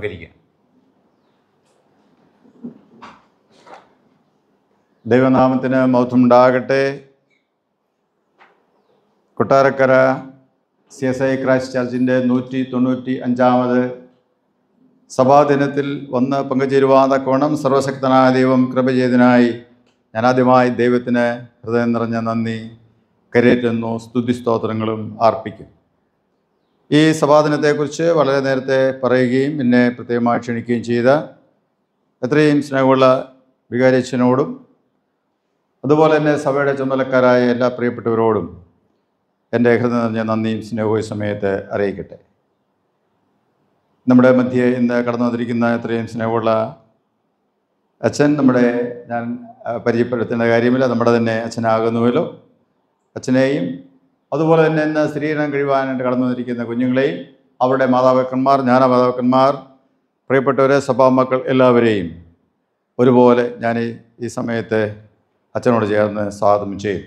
ഉപകരിക്കാം ദൈവനാമത്തിന് മൗത്വമുണ്ടാകട്ടെ Kottarakkara C S I Christ ചർച്ചിൻ്റെ നൂറ്റി തൊണ്ണൂറ്റി അഞ്ചാമത് സഭാദിനത്തിൽ വന്ന് പങ്കുചേരുവാൻ കോണം സർവശക്തനായ ദൈവം കൃപ ചെയ്തതിനായി ഞാൻ ആദ്യമായി ദൈവത്തിന് ഹൃദയം നിറഞ്ഞ നന്ദി കരയേറ്റുന്നു സ്തുതിസ്തോത്രങ്ങളും അർപ്പിക്കും ഈ സഭാദിനത്തെക്കുറിച്ച് വളരെ നേരത്തെ പറയുകയും എന്നെ പ്രത്യേകമായി ക്ഷണിക്കുകയും ചെയ്ത എത്രയും സ്നേഹമുള്ള വികാരിച്ചനോടും അതുപോലെ തന്നെ സഭയുടെ ചുമതലക്കാരായ എല്ലാ പ്രിയപ്പെട്ടവരോടും എൻ്റെ ഹൃദയം നിറഞ്ഞ നന്ദിയും സ്നേഹവും ഈ സമയത്ത് അറിയിക്കട്ടെ നമ്മുടെ മധ്യേ ഇന്ന് കടന്നു വന്നിരിക്കുന്ന എത്രയും സ്നേഹമുള്ള അച്ഛൻ നമ്മുടെ ഞാൻ ആ, പരിചയപ്പെടുത്തേണ്ട കാര്യമില്ല നമ്മുടെ തന്നെ അച്ഛനാകുന്നുവല്ലോ അച്ഛനെയും അതുപോലെ തന്നെ ഇന്ന് സ്ത്രീധനം കഴിവാനായിട്ട് കടന്നു വന്നിരിക്കുന്ന കുഞ്ഞുങ്ങളെയും അവരുടെ മാതാപിതാക്കന്മാർ ജ്ഞാനമാതാപിതാക്കന്മാർ പ്രിയപ്പെട്ടവരെ സഭാമക്കൾ എല്ലാവരെയും ഒരുപോലെ ഞാൻ ഈ- ഈ സമയത്ത് അച്ഛനോട് ചേർന്ന് സ്വാഗതം ചെയ്യും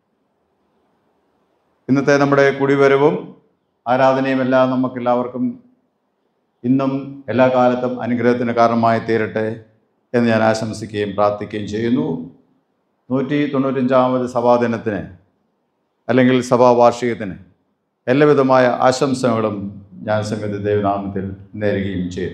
ഇന്നത്തെ നമ്മുടെ കുടിവരവും ആരാധനയും എല്ലാം നമുക്കെല്ലാവർക്കും ഇന്നും എല്ലാ കാലത്തും അനുഗ്രഹത്തിന് കാരണമായി തീരട്ടെ എന്ന് ഞാൻ ആശംസിക്കുകയും പ്രാർത്ഥിക്കുകയും ചെയ്യുന്നു നൂറ്റി തൊണ്ണൂറ്റഞ്ചാമത് സഭാദിനത്തിന് അല്ലെങ്കിൽ സഭാ വാർഷികത്തിന് എല്ലാവിധമായ ആശംസകളും ഞാൻ സംഗതി ദൈവനാമത്തിൽ നേരുകയും ചെയ്യും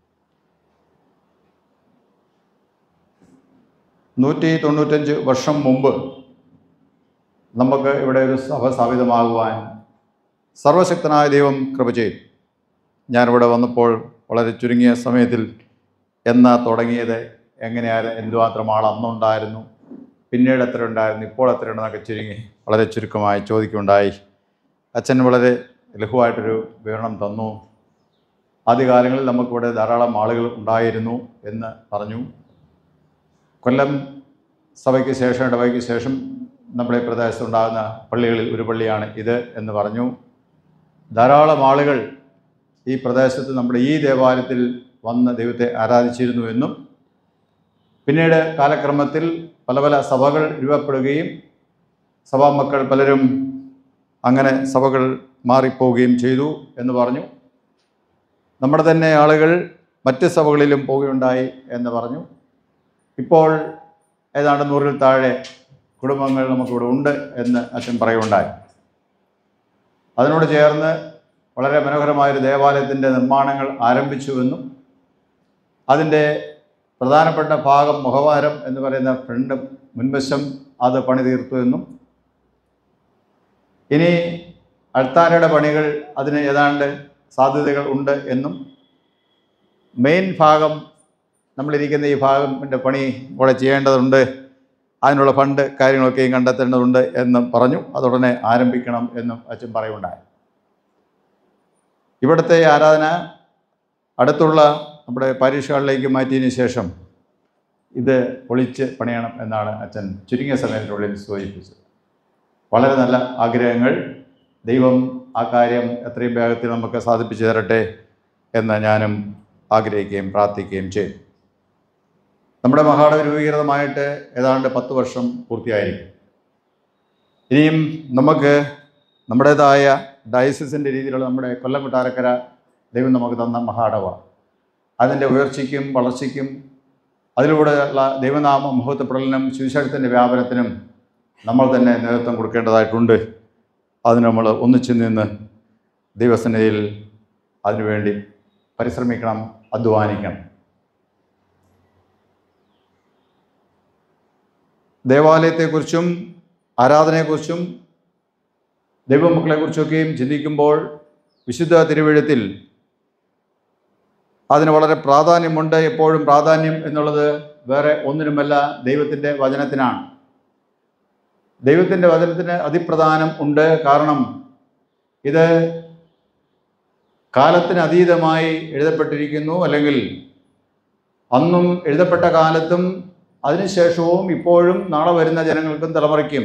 നൂറ്റി തൊണ്ണൂറ്റഞ്ച് വർഷം മുമ്പ് നമുക്ക് ഇവിടെ ഒരു സഭ സ്ഥാപിതമാകുവാൻ സർവശക്തനായ ദൈവം കൃപ ചെയ്തു ഞാനിവിടെ വന്നപ്പോൾ വളരെ ചുരുങ്ങിയ സമയത്തിൽ എന്നാ തുടങ്ങിയത് എങ്ങനെയായിരുന്നു എന്തുമാത്രം ആൾ അന്നുണ്ടായിരുന്നു പിന്നീട് എത്ര ഉണ്ടായിരുന്നു ഇപ്പോൾ എത്ര ഉണ്ടെന്നൊക്കെ ചുരുങ്ങി വളരെ ചുരുക്കമായി ചോദിക്കുകയുണ്ടായി അച്ഛൻ വളരെ ലഘുവായിട്ടൊരു വിവരണം തന്നു ആദ്യകാലങ്ങളിൽ നമുക്കിവിടെ ധാരാളം ആളുകൾ ഉണ്ടായിരുന്നു എന്ന് പറഞ്ഞു കൊല്ലം സഭയ്ക്ക് ശേഷം ഇടവയ്ക്ക് ശേഷം നമ്മുടെ പ്രദേശത്തുണ്ടാകുന്ന പള്ളികളിൽ ഒരു പള്ളിയാണ് ഇത് എന്ന് പറഞ്ഞു ധാരാളം ആളുകൾ ഈ പ്രദേശത്ത് നമ്മുടെ ഈ ദേവാലയത്തിൽ വന്ന് ദൈവത്തെ ആരാധിച്ചിരുന്നു എന്നും പിന്നീട് കാലക്രമത്തിൽ പല പല സഭകൾ രൂപപ്പെടുകയും സഭാമക്കൾ പലരും അങ്ങനെ സഭകൾ മാറിപ്പോവുകയും ചെയ്തു എന്ന് പറഞ്ഞു നമ്മുടെ തന്നെ ആളുകൾ മറ്റ് സഭകളിലും പോവുകയുണ്ടായി എന്ന് പറഞ്ഞു ഇപ്പോൾ ഏതാണ്ട് നൂറിൽ താഴെ കുടുംബങ്ങൾ നമുക്കിവിടെ ഉണ്ട് എന്ന് അച്ഛൻ പറയുകയുണ്ടായി അതിനോട് ചേർന്ന് വളരെ മനോഹരമായൊരു ദേവാലയത്തിൻ്റെ നിർമ്മാണങ്ങൾ ആരംഭിച്ചുവെന്നും അതിൻ്റെ പ്രധാനപ്പെട്ട ഭാഗം മുഖവാരം എന്ന് പറയുന്ന ഫ്രണ്ട് മുൻവശം അത് പണി തീർത്തു എന്നും ഇനി അൾത്താരയുടെ പണികൾ അതിന് ഏതാണ്ട് സാധ്യതകൾ ഉണ്ട് എന്നും മെയിൻ ഭാഗം നമ്മളിരിക്കുന്ന ഈ ഭാഗത്തിൻ്റെ പണി കൂടെ ചെയ്യേണ്ടതുണ്ട് അതിനുള്ള ഫണ്ട് കാര്യങ്ങളൊക്കെയും കണ്ടെത്തേണ്ടതുണ്ട് എന്നും പറഞ്ഞു അതുടനെ ആരംഭിക്കണം എന്നും അച്ഛൻ പറയുണ്ടായി ഇവിടുത്തെ ആരാധന അടുത്തുള്ള നമ്മുടെ പരീക്ഷകളിലേക്ക് മാറ്റിയതിന് ശേഷം ഇത് പൊളിച്ച് പണിയണം എന്നാണ് അച്ഛൻ ചുരുങ്ങിയ സമയത്തിനുള്ളിൽ സൂചിപ്പിച്ചത് വളരെ നല്ല ആഗ്രഹങ്ങൾ ദൈവം ആ കാര്യം എത്രയും വേഗത്തിൽ നമുക്ക് സാധിപ്പിച്ചു തരട്ടെ എന്ന് ഞാനും ആഗ്രഹിക്കുകയും പ്രാർത്ഥിക്കുകയും ചെയ്യും നമ്മുടെ മഹാട രൂപീകൃതമായിട്ട് ഏതാണ്ട് പത്ത് വർഷം പൂർത്തിയായിരിക്കും ഇനിയും നമുക്ക് നമ്മുടേതായ ഡയസിസിൻ്റെ രീതിയിലുള്ള നമ്മുടെ കൊല്ലം കൊട്ടാരക്കര ദൈവം നമുക്ക് തന്ന മഹാടവ അതിൻ്റെ ഉയർച്ചയ്ക്കും വളർച്ചയ്ക്കും അതിലൂടെയുള്ള ദൈവനാമ മഹത്വപ്പെടലിനും സുവിശേഷത്തിൻ്റെ വ്യാപനത്തിനും നമ്മൾ തന്നെ നേതൃത്വം കൊടുക്കേണ്ടതായിട്ടുണ്ട് അതിന് നമ്മൾ ഒന്നിച്ചു നിന്ന് ദൈവസന്നിധിയിൽ അതിനുവേണ്ടി പരിശ്രമിക്കണം അധ്വാനിക്കണം ദേവാലയത്തെക്കുറിച്ചും ആരാധനയെക്കുറിച്ചും ദൈവമക്കളെക്കുറിച്ചൊക്കെയും ചിന്തിക്കുമ്പോൾ വിശുദ്ധ തിരുവഴുത്തിൽ അതിന് വളരെ പ്രാധാന്യമുണ്ട് എപ്പോഴും പ്രാധാന്യം എന്നുള്ളത് വേറെ ഒന്നിനുമല്ല ദൈവത്തിൻ്റെ വചനത്തിനാണ് ദൈവത്തിൻ്റെ വചനത്തിന് അതിപ്രധാനം ഉണ്ട് കാരണം ഇത് കാലത്തിന് അതീതമായി എഴുതപ്പെട്ടിരിക്കുന്നു അല്ലെങ്കിൽ അന്നും എഴുതപ്പെട്ട കാലത്തും അതിനുശേഷവും ഇപ്പോഴും നാളെ വരുന്ന ജനങ്ങൾക്കും തലമുറയ്ക്കും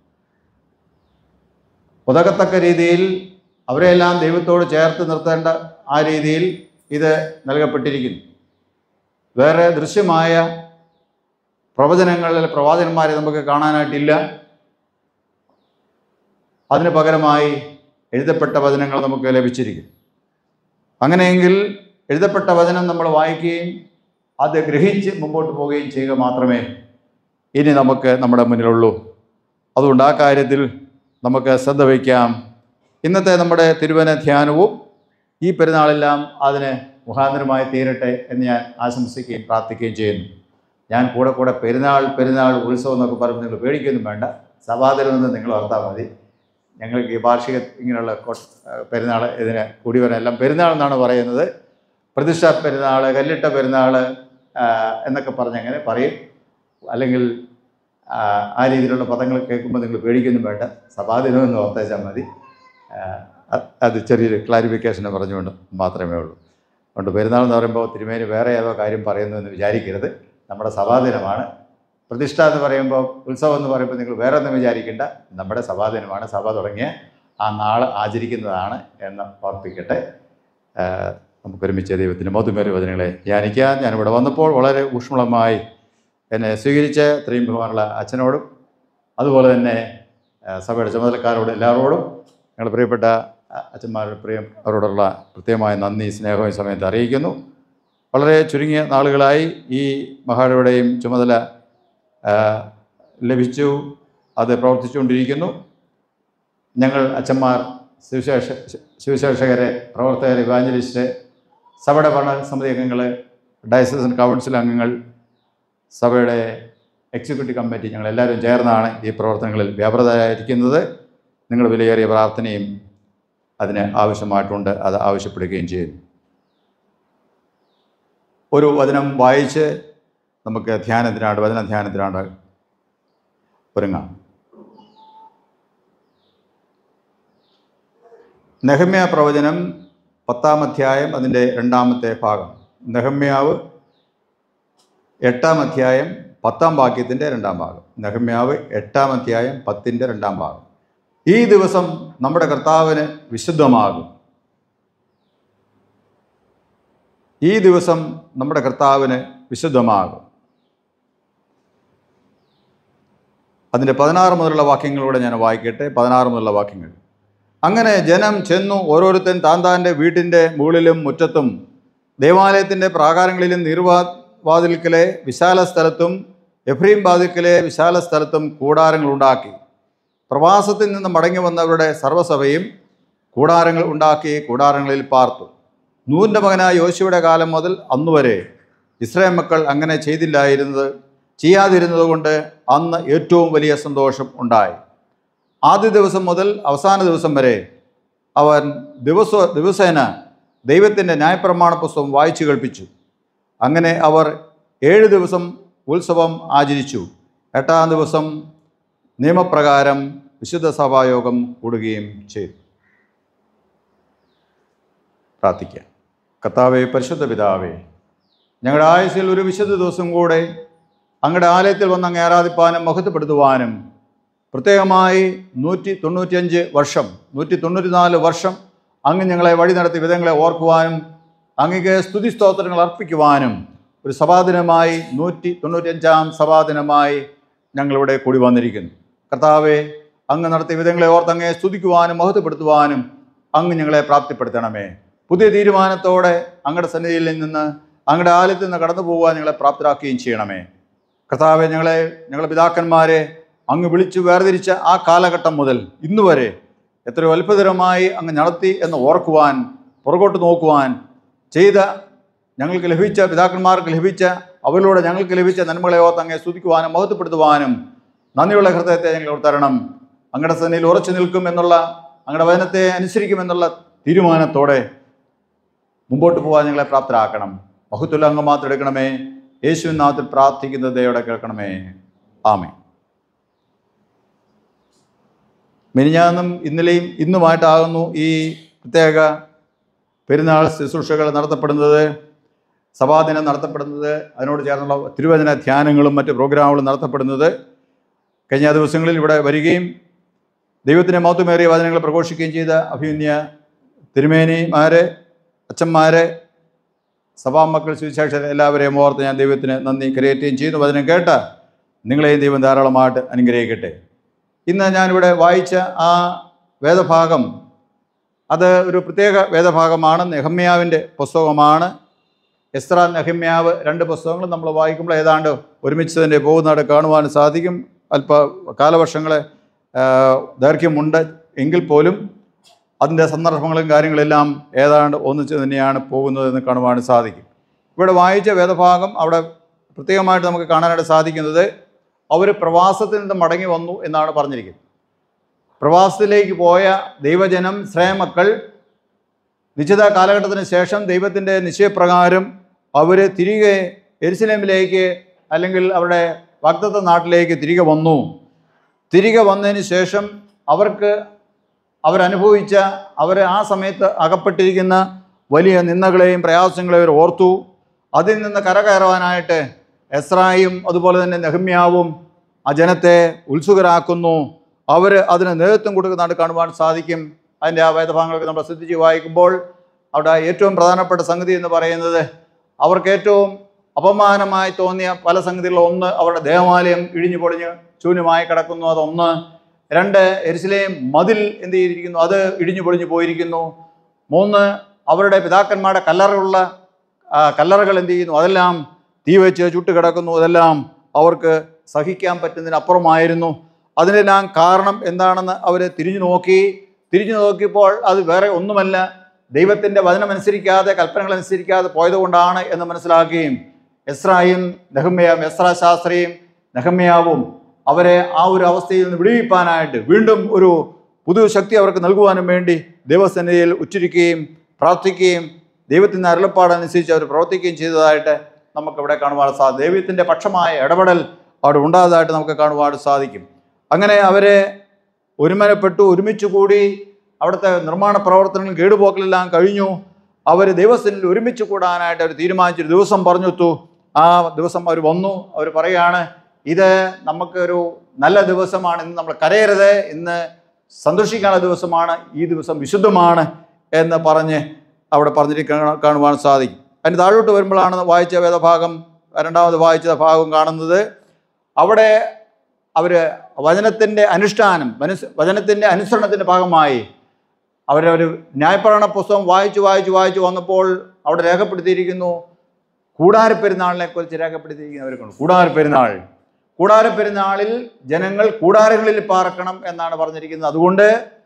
ഉതകത്തക്ക രീതിയിൽ അവരെല്ലാം ദൈവത്തോട് ചേർത്ത് നിർത്തേണ്ട ആ രീതിയിൽ ഇത് നൽകപ്പെട്ടിരിക്കുന്നു വേറെ ദൃശ്യമായ പ്രവചനങ്ങളിൽ പ്രവാചകന്മാരെ നമുക്ക് കാണാനായിട്ടില്ല അതിന് പകരമായി എഴുതപ്പെട്ട വചനങ്ങൾ നമുക്ക് ലഭിച്ചിരിക്കും അങ്ങനെയെങ്കിൽ എഴുതപ്പെട്ട വചനം നമ്മൾ വായിക്കുകയും അത് ഗ്രഹിച്ച് മുമ്പോട്ട് പോവുകയും ചെയ്യുക മാത്രമേ ഇനി നമുക്ക് നമ്മുടെ മുന്നിലുള്ളൂ അതുകൊണ്ട് ആ കാര്യത്തിൽ നമുക്ക് ശ്രദ്ധ വയ്ക്കാം ഇന്നത്തെ നമ്മുടെ തിരുവന ധ്യാനവും ഈ പെരുന്നാളെല്ലാം അതിന് മുഖാന്തരമായി തീരട്ടെ എന്ന് ഞാൻ ആശംസിക്കുകയും പ്രാർത്ഥിക്കുകയും ചെയ്യുന്നു ഞാൻ കൂടെ കൂടെ പെരുന്നാൾ പെരുന്നാൾ ഉത്സവം എന്നൊക്കെ പറയുമ്പോൾ നിങ്ങൾ പേടിക്കൊന്നും വേണ്ട സഭാതരമെന്ന് നിങ്ങൾ ഓർത്താൽ മതി ഞങ്ങൾക്ക് ഈ വാർഷിക ഇങ്ങനെയുള്ള കൊ- പെരുന്നാൾ ഇതിന് കൂടി വരാനെല്ലാം പെരുന്നാൾ എന്നാണ് പറയുന്നത് പ്രതിഷ്ഠ പെരുന്നാൾ കല്ലിട്ട പെരുന്നാൾ ആ, എന്നൊക്കെ പറഞ്ഞ് അങ്ങനെ പറയും അല്ലെങ്കിൽ ആ, ആ രീതിയിലുള്ള പദങ്ങൾ കേൾക്കുമ്പോൾ നിങ്ങൾ പേടിക്കൊന്നും വേണ്ട സഭാദിനം എന്ന് ഓർത്തേച്ചാൽ മതി ആ, അത് അത് ചെറിയൊരു ക്ലാരിഫിക്കേഷൻ പറഞ്ഞുകൊണ്ട് മാത്രമേ ഉള്ളൂ അതുകൊണ്ട് പെരുന്നാൾ എന്ന് പറയുമ്പോൾ തിരുമേനി വേറെ ഏതോ കാര്യം പറയുന്നു എന്ന് വിചാരിക്കരുത് നമ്മുടെ സഭാദിനമാണ് പ്രതിഷ്ഠ എന്ന് പറയുമ്പോൾ ഉത്സവം എന്ന് പറയുമ്പോൾ നിങ്ങൾ വേറെ ഒന്നും വിചാരിക്കേണ്ട നമ്മുടെ സഭാദിനമാണ് സഭ തുടങ്ങിയ ആ നാൾ ആചരിക്കുന്നതാണ് എന്ന് ഓർപ്പിക്കട്ടെ ആ, നമുക്കൊരുമിച്ച് ദൈവത്തിൻ്റെ മധുമേറി വചനങ്ങളെ ധ്യാനിക്കാൻ ഞാനിവിടെ വന്നപ്പോൾ വളരെ ഊഷ്മളമായി എന്നെ സ്വീകരിച്ച ഇത്രയും ബഹുമാനുള്ള അച്ഛനോടും അതുപോലെ തന്നെ ആ, സഭയുടെ ചുമതലക്കാരോടും എല്ലാവരോടും ഞങ്ങളുടെ പ്രിയപ്പെട്ട ആ, അച്ഛന്മാരുടെ പ്രിയം അവരോടുള്ള പ്രത്യേകമായ നന്ദി സ്നേഹവും ഈ സമയത്ത് അറിയിക്കുന്നു വളരെ ചുരുങ്ങിയ നാളുകളായി ഈ മഹാടയുടെയും ചുമതല ആ, ലഭിച്ചു അത് പ്രവർത്തിച്ചുകൊണ്ടിരിക്കുന്നു ഞങ്ങൾ അച്ഛന്മാർ സുവിശേഷ സുവിശേഷകരെ പ്രവർത്തകർ ഇവാഞ്ചലിസ്റ്റ് സഭയുടെ ഭരണസമിതി അംഗങ്ങൾ ഡയസസൻ കൗൺസിൽ അംഗങ്ങൾ സഭയുടെ എക്സിക്യൂട്ടീവ് കമ്മിറ്റി ഞങ്ങളെല്ലാവരും ചേർന്നാണ് ഈ പ്രവർത്തനങ്ങളിൽ വ്യാപൃതരായിരിക്കുന്നത് നിങ്ങൾ വിലയേറിയ പ്രാർത്ഥനയും അതിന് ആവശ്യമായിട്ടുണ്ട് അത് ആവശ്യപ്പെടുകയും ചെയ്യുന്നു ഒരു വചനം വായിച്ച് നമുക്ക് ധ്യാനത്തിനാണ്ട് വചന ധ്യാനത്തിനാണ്ട് ഒരുങ്ങാം നെഹമ്യ പ്രവചനം പത്താം അധ്യായം അതിൻ്റെ രണ്ടാമത്തെ ഭാഗം നെഹമ്യാവ് എട്ടാം അധ്യായം പത്താം വാക്യത്തിൻ്റെ രണ്ടാം ഭാഗം നെഹമ്യാവ് എട്ടാം അധ്യായം പത്തിൻ്റെ രണ്ടാം ഭാഗം ഈ ദിവസം നമ്മുടെ കർത്താവിന് വിശുദ്ധമാകും ഈ ദിവസം നമ്മുടെ കർത്താവിന് വിശുദ്ധമാകും അതിൻ്റെ പതിനാറ് മുതലുള്ള വാക്യങ്ങളൂടെ ഞാൻ വായിക്കട്ടെ പതിനാറ് മുതലുള്ള വാക്യങ്ങൾ അങ്ങനെ ജനം ചെന്നു ഓരോരുത്തൻ താൻ താൻ്റെ വീട്ടിൻ്റെ മുകളിലും മുറ്റത്തും ദേവാലയത്തിൻ്റെ പ്രാകാരങ്ങളിലും നീർവാ വാതിൽക്കലെ വിശാല സ്ഥലത്തും എഫ്രീം വാതിൽക്കലെ വിശാല സ്ഥലത്തും കൂടാരങ്ങൾ ഉണ്ടാക്കി പ്രവാസത്തിൽ നിന്ന് മടങ്ങി വന്നവരുടെ സർവ്വസഭയും കൂടാരങ്ങൾ ഉണ്ടാക്കി കൂടാരങ്ങളിൽ പാർത്തു നൂറിൻ്റെ മകനായ യോശുവയുടെ കാലം മുതൽ അന്നുവരെ ഇസ്രായേൽ മക്കൾ അങ്ങനെ ചെയ്തില്ലായിരുന്നത് ചെയ്യാതിരുന്നത് കൊണ്ട് അന്ന് ഏറ്റവും വലിയ സന്തോഷം ഉണ്ടായി ആദ്യ ദിവസം മുതൽ അവസാന ദിവസം വരെ അവൻ ദിവസ ദിവസേന ദൈവത്തിൻ്റെ ന്യായപ്രമാണ പുസ്തകം വായിച്ചു കേൾപ്പിച്ചു അങ്ങനെ അവർ ഏഴ് ദിവസം ഉത്സവം ആചരിച്ചു എട്ടാം ദിവസം നിയമപ്രകാരം വിശുദ്ധ സഭായോഗം കൂടുകയും ചെയ്തു പ്രാർത്ഥിക്കാം കർത്താവെ പരിശുദ്ധ പിതാവേ ഞങ്ങളുടെ ആയുസിൽ ഒരു വിശുദ്ധ ദിവസം കൂടെ അങ്ങയുടെ ആലയത്തിൽ വന്ന് അങ്ങ് ആരാധിപ്പാനും മഹത്വപ്പെടുത്തുവാനും പ്രത്യേകമായി നൂറ്റി തൊണ്ണൂറ്റിയഞ്ച് വർഷം നൂറ്റി തൊണ്ണൂറ്റിനാല് വർഷം അങ്ങ് ഞങ്ങളെ വഴി നടത്തി വിധങ്ങളെ ഓർക്കുവാനും അങ്ങക്ക് സ്തുതി സ്തോത്രങ്ങൾ അർപ്പിക്കുവാനും ഒരു സഭാദിനമായി നൂറ്റി തൊണ്ണൂറ്റിയഞ്ചാം സഭാദിനമായി ഞങ്ങളിവിടെ കൂടി വന്നിരിക്കുന്നു കർത്താവെ അങ്ങ് നടത്തിയ വിധങ്ങളെ ഓർത്ത് അങ്ങയെ സ്തുതിക്കുവാനും മഹത്വപ്പെടുത്തുവാനും അങ്ങ് ഞങ്ങളെ പ്രാപ്തിപ്പെടുത്തണമേ പുതിയ തീരുമാനത്തോടെ അങ്ങയുടെ സന്നിധിയിൽ നിന്ന് അങ്ങയുടെ ആലയത്തിൽ നിന്ന് കടന്നു പോകുവാൻ ഞങ്ങളെ പ്രാപ്തരാക്കുകയും ചെയ്യണമേ കർത്താവെ ഞങ്ങളെ ഞങ്ങളുടെ പിതാക്കന്മാരെ അങ്ങ് വിളിച്ചു വേർതിരിച്ച ആ കാലഘട്ടം മുതൽ ഇന്ന് വരെ എത്രയോ അത്ഭുതകരമായി അങ്ങ് നടത്തി എന്ന് ഓർക്കുവാൻ പുറകോട്ട് നോക്കുവാൻ ചെയ്ത ഞങ്ങൾക്ക് ലഭിച്ച പിതാക്കന്മാർക്ക് ലഭിച്ച അവരിലൂടെ ഞങ്ങൾക്ക് ലഭിച്ച നന്മകളെ ഓർത്ത് അങ്ങേ സ്തുതിക്കുവാനും മഹത്വപ്പെടുത്തുവാനും നന്ദിയുള്ള ഹൃദയത്തെ ഞങ്ങൾ തരണം അങ്ങയുടെ സന്നിധിയിൽ ഉറച്ചു നിൽക്കും എന്നുള്ള അങ്ങയുടെ വചനത്തെ അനുസരിക്കുമെന്നുള്ള തീരുമാനത്തോടെ മുമ്പോട്ട് പോകാൻ ഞങ്ങളെ പ്രാപ്തരാക്കണം മഹത്വല്ല അങ്ങ് മാത്രം എടുക്കണമേ യേശുവിൻ നാമത്തിൽ പ്രാർത്ഥിക്കുന്നത് ദയോടെ കേൾക്കണമേ ആമേ മിനിഞ്ഞാന്നും ഇന്നലെയും ഇന്നുമായിട്ടാകുന്നു ഈ പ്രത്യേക പെരുന്നാൾ ശുശ്രൂഷകൾ നടത്തപ്പെടുന്നത് സഭാദിനം നടത്തപ്പെടുന്നത് അതിനോട് ചേർന്നുള്ള തിരുവചന ധ്യാനങ്ങളും മറ്റ് പ്രോഗ്രാമുകളും നടത്തപ്പെടുന്നത് കഴിഞ്ഞ ദിവസങ്ങളിൽ ഇവിടെ വരികയും ദൈവത്തിൻ്റെ മൗത്വമേറിയ വചനങ്ങൾ പ്രഘോഷിക്കുകയും ചെയ്ത അഭിമന്യ തിരുമേനിമാരെ അച്ഛന്മാരെ സഭാമക്കൾ സുവിശേഷകർ എല്ലാവരെയും ഓർത്ത് ഞാൻ ദൈവത്തിന് നന്ദി കരയേറ്റുകയും ചെയ്യുന്നു വചനം കേട്ട നിങ്ങളെയും ദൈവം ധാരാളമായിട്ട് അനുഗ്രഹിക്കട്ടെ ഇന്ന് ഞാനിവിടെ വായിച്ച ആ വേദഭാഗം അത് ഒരു പ്രത്യേക വേദഭാഗമാണ് നെഹമ്യാവിൻ്റെ പുസ്തകമാണ് എസ്ര നെഹമ്യാവ് രണ്ട് പുസ്തകങ്ങളും നമ്മൾ വായിക്കുമ്പോൾ ഏതാണ്ട് ഒരുമിച്ച് തന്നെ പോകുന്നതായിട്ട് കാണുവാൻ സാധിക്കും അല്പ കാലവർഷങ്ങളെ ആ, ദൈർഘ്യമുണ്ട് എങ്കിൽ പോലും അതിൻ്റെ സന്ദർഭങ്ങളും കാര്യങ്ങളെല്ലാം ഏതാണ്ട് ഒന്നിച്ച് തന്നെയാണ് പോകുന്നതെന്ന് കാണുവാൻ സാധിക്കും ഇവിടെ വായിച്ച വേദഭാഗം അവിടെ പ്രത്യേകമായിട്ട് നമുക്ക് കാണാനായിട്ട് സാധിക്കുന്നത് അവർ പ്രവാസത്തിൽ നിന്ന് മടങ്ങി വന്നു എന്നാണ് പറഞ്ഞിരിക്കുന്നത് പ്രവാസത്തിലേക്ക് പോയ ദൈവജനം ശ്രേയമക്കൾ നിശ്ചിത കാലഘട്ടത്തിന് ശേഷം ദൈവത്തിൻ്റെ നിശ്ചയപ്രകാരം അവർ തിരികെ എരുസലേമിലേക്ക് അല്ലെങ്കിൽ അവരുടെ വാഗ്ദത്ത നാട്ടിലേക്ക് തിരികെ വന്നു തിരികെ വന്നതിന് ശേഷം അവർക്ക് അവരനുഭവിച്ച അവർ ആ സമയത്ത് അകപ്പെട്ടിരിക്കുന്ന വലിയ നിന്ദകളെയും പ്രയാസങ്ങളെയും അവർ ഓർത്തു അതിൽ നിന്ന് കരകയറുവാനായിട്ട് എസ്രായും അതുപോലെ തന്നെ നെഹമ്യാവും ആ ജനത്തെ ഉത്സുകരാക്കുന്നു അവർ അതിന് നേതൃത്വം കൊടുക്കുന്നതായിട്ട് കാണുവാൻ സാധിക്കും അതിൻ്റെ ആ വേദഭാഗങ്ങളൊക്കെ നമ്മൾ ശ്രദ്ധിച്ച് വായിക്കുമ്പോൾ അവിടെ ഏറ്റവും പ്രധാനപ്പെട്ട സംഗതി എന്ന് പറയുന്നത് അവർക്ക് ഏറ്റവും അപമാനമായി തോന്നിയ പല സംഗതികളിൽ ഒന്ന് അവരുടെ ദേവാലയം ഇടിഞ്ഞു പൊളിഞ്ഞ് ശൂന്യമായി കിടക്കുന്നു അതൊന്ന് രണ്ട് എരിശിലെയും മതിൽ എന്ത് ചെയ്തിരിക്കുന്നു അത് ഇടിഞ്ഞു പൊളിഞ്ഞു പോയിരിക്കുന്നു മൂന്ന് അവരുടെ പിതാക്കന്മാരുടെ കല്ലറകളുള്ള ആ, കല്ലറകൾ എന്ത് ചെയ്യുന്നു അതെല്ലാം തീ വെച്ച് ചുട്ട് കിടക്കുന്നു അതെല്ലാം അവർക്ക് സഹിക്കാൻ പറ്റുന്നതിനപ്പുറമായിരുന്നു അതിനെല്ലാം കാരണം എന്താണെന്ന് അവർ തിരിഞ്ഞു നോക്കി തിരിഞ്ഞു നോക്കിയപ്പോൾ അത് വേറെ ഒന്നുമല്ല ദൈവത്തിൻ്റെ വചനമനുസരിക്കാതെ കൽപ്പനകൾ അനുസരിക്കാതെ പോയതുകൊണ്ടാണ് എന്ന് മനസ്സിലാക്കുകയും എസ്രായും നെഹമ്യാവും എസ്ര ശാസ്ത്രിയും നെഹമ്യാവും അവരെ ആ ഒരു അവസ്ഥയിൽ നിന്ന് വിടുവിപ്പാനായിട്ട് വീണ്ടും ഒരു പുതു ശക്തി അവർക്ക് നൽകുവാനും വേണ്ടി ദൈവസന്നിധിയിൽ ഉച്ചരിക്കുകയും പ്രാർത്ഥിക്കുകയും ദൈവത്തിൻ്റെ അരുളപ്പാടനുസരിച്ച് അവർ പ്രവർത്തിക്കുകയും ചെയ്തതായിട്ട് നമുക്കിവിടെ കാണുവാൻ സാധിക്കും ദൈവത്തിൻ്റെ പക്ഷമായ ഇടപെടൽ അവിടെ ഉണ്ടായതായിട്ട് നമുക്ക് കാണുവാൻ സാധിക്കും അങ്ങനെ അവരെ ഒരുമനപ്പെട്ടു ഒരുമിച്ച് കൂടി അവിടുത്തെ നിർമ്മാണ പ്രവർത്തനങ്ങൾ കേടുപോക്കലെല്ലാം കഴിഞ്ഞു അവർ ദൈവസ്ഥനിൽ ഒരുമിച്ച് കൂടാനായിട്ട് അവർ തീരുമാനിച്ചൊരു ദിവസം പറഞ്ഞുത്തു ആ ദിവസം അവർ വന്നു അവർ പറയാണ് ഇത് നമുക്കൊരു നല്ല ദിവസമാണ് ഇന്ന് നമ്മൾ കരയരുത് ഇന്ന് സന്തോഷിക്കാനുള്ള ദിവസമാണ് ഈ ദിവസം വിശുദ്ധമാണ് എന്ന് പറഞ്ഞ് അവിടെ പറഞ്ഞിരിക്കുന്ന കാണുവാൻ സാധിക്കും അതിന് താഴോട്ട് വരുമ്പോഴാണ് വായിച്ച വേദഭാഗം രണ്ടാമത് വായിച്ച ഭാഗം കാണുന്നത് അവിടെ അവർ വചനത്തിൻ്റെ അനുഷ്ഠാനം മനസ് വചനത്തിൻ്റെ അനുസരണത്തിൻ്റെ ഭാഗമായി അവരൊരു ന്യായപ്രകടന പുസ്തകം വായിച്ചു വായിച്ചു വായിച്ചു വന്നപ്പോൾ അവിടെ രേഖപ്പെടുത്തിയിരിക്കുന്നു കൂടാരപ്പെരുന്നാളിനെ കുറിച്ച് രേഖപ്പെടുത്തിയിരിക്കുന്നവർക്കുണ്ട് കൂടാരപ്പെരുന്നാൾ കൂടാരപ്പെരുന്നാളിൽ ജനങ്ങൾ കൂടാരങ്ങളിൽ പാർക്കണം എന്നാണ് പറഞ്ഞിരിക്കുന്നത് അതുകൊണ്ട്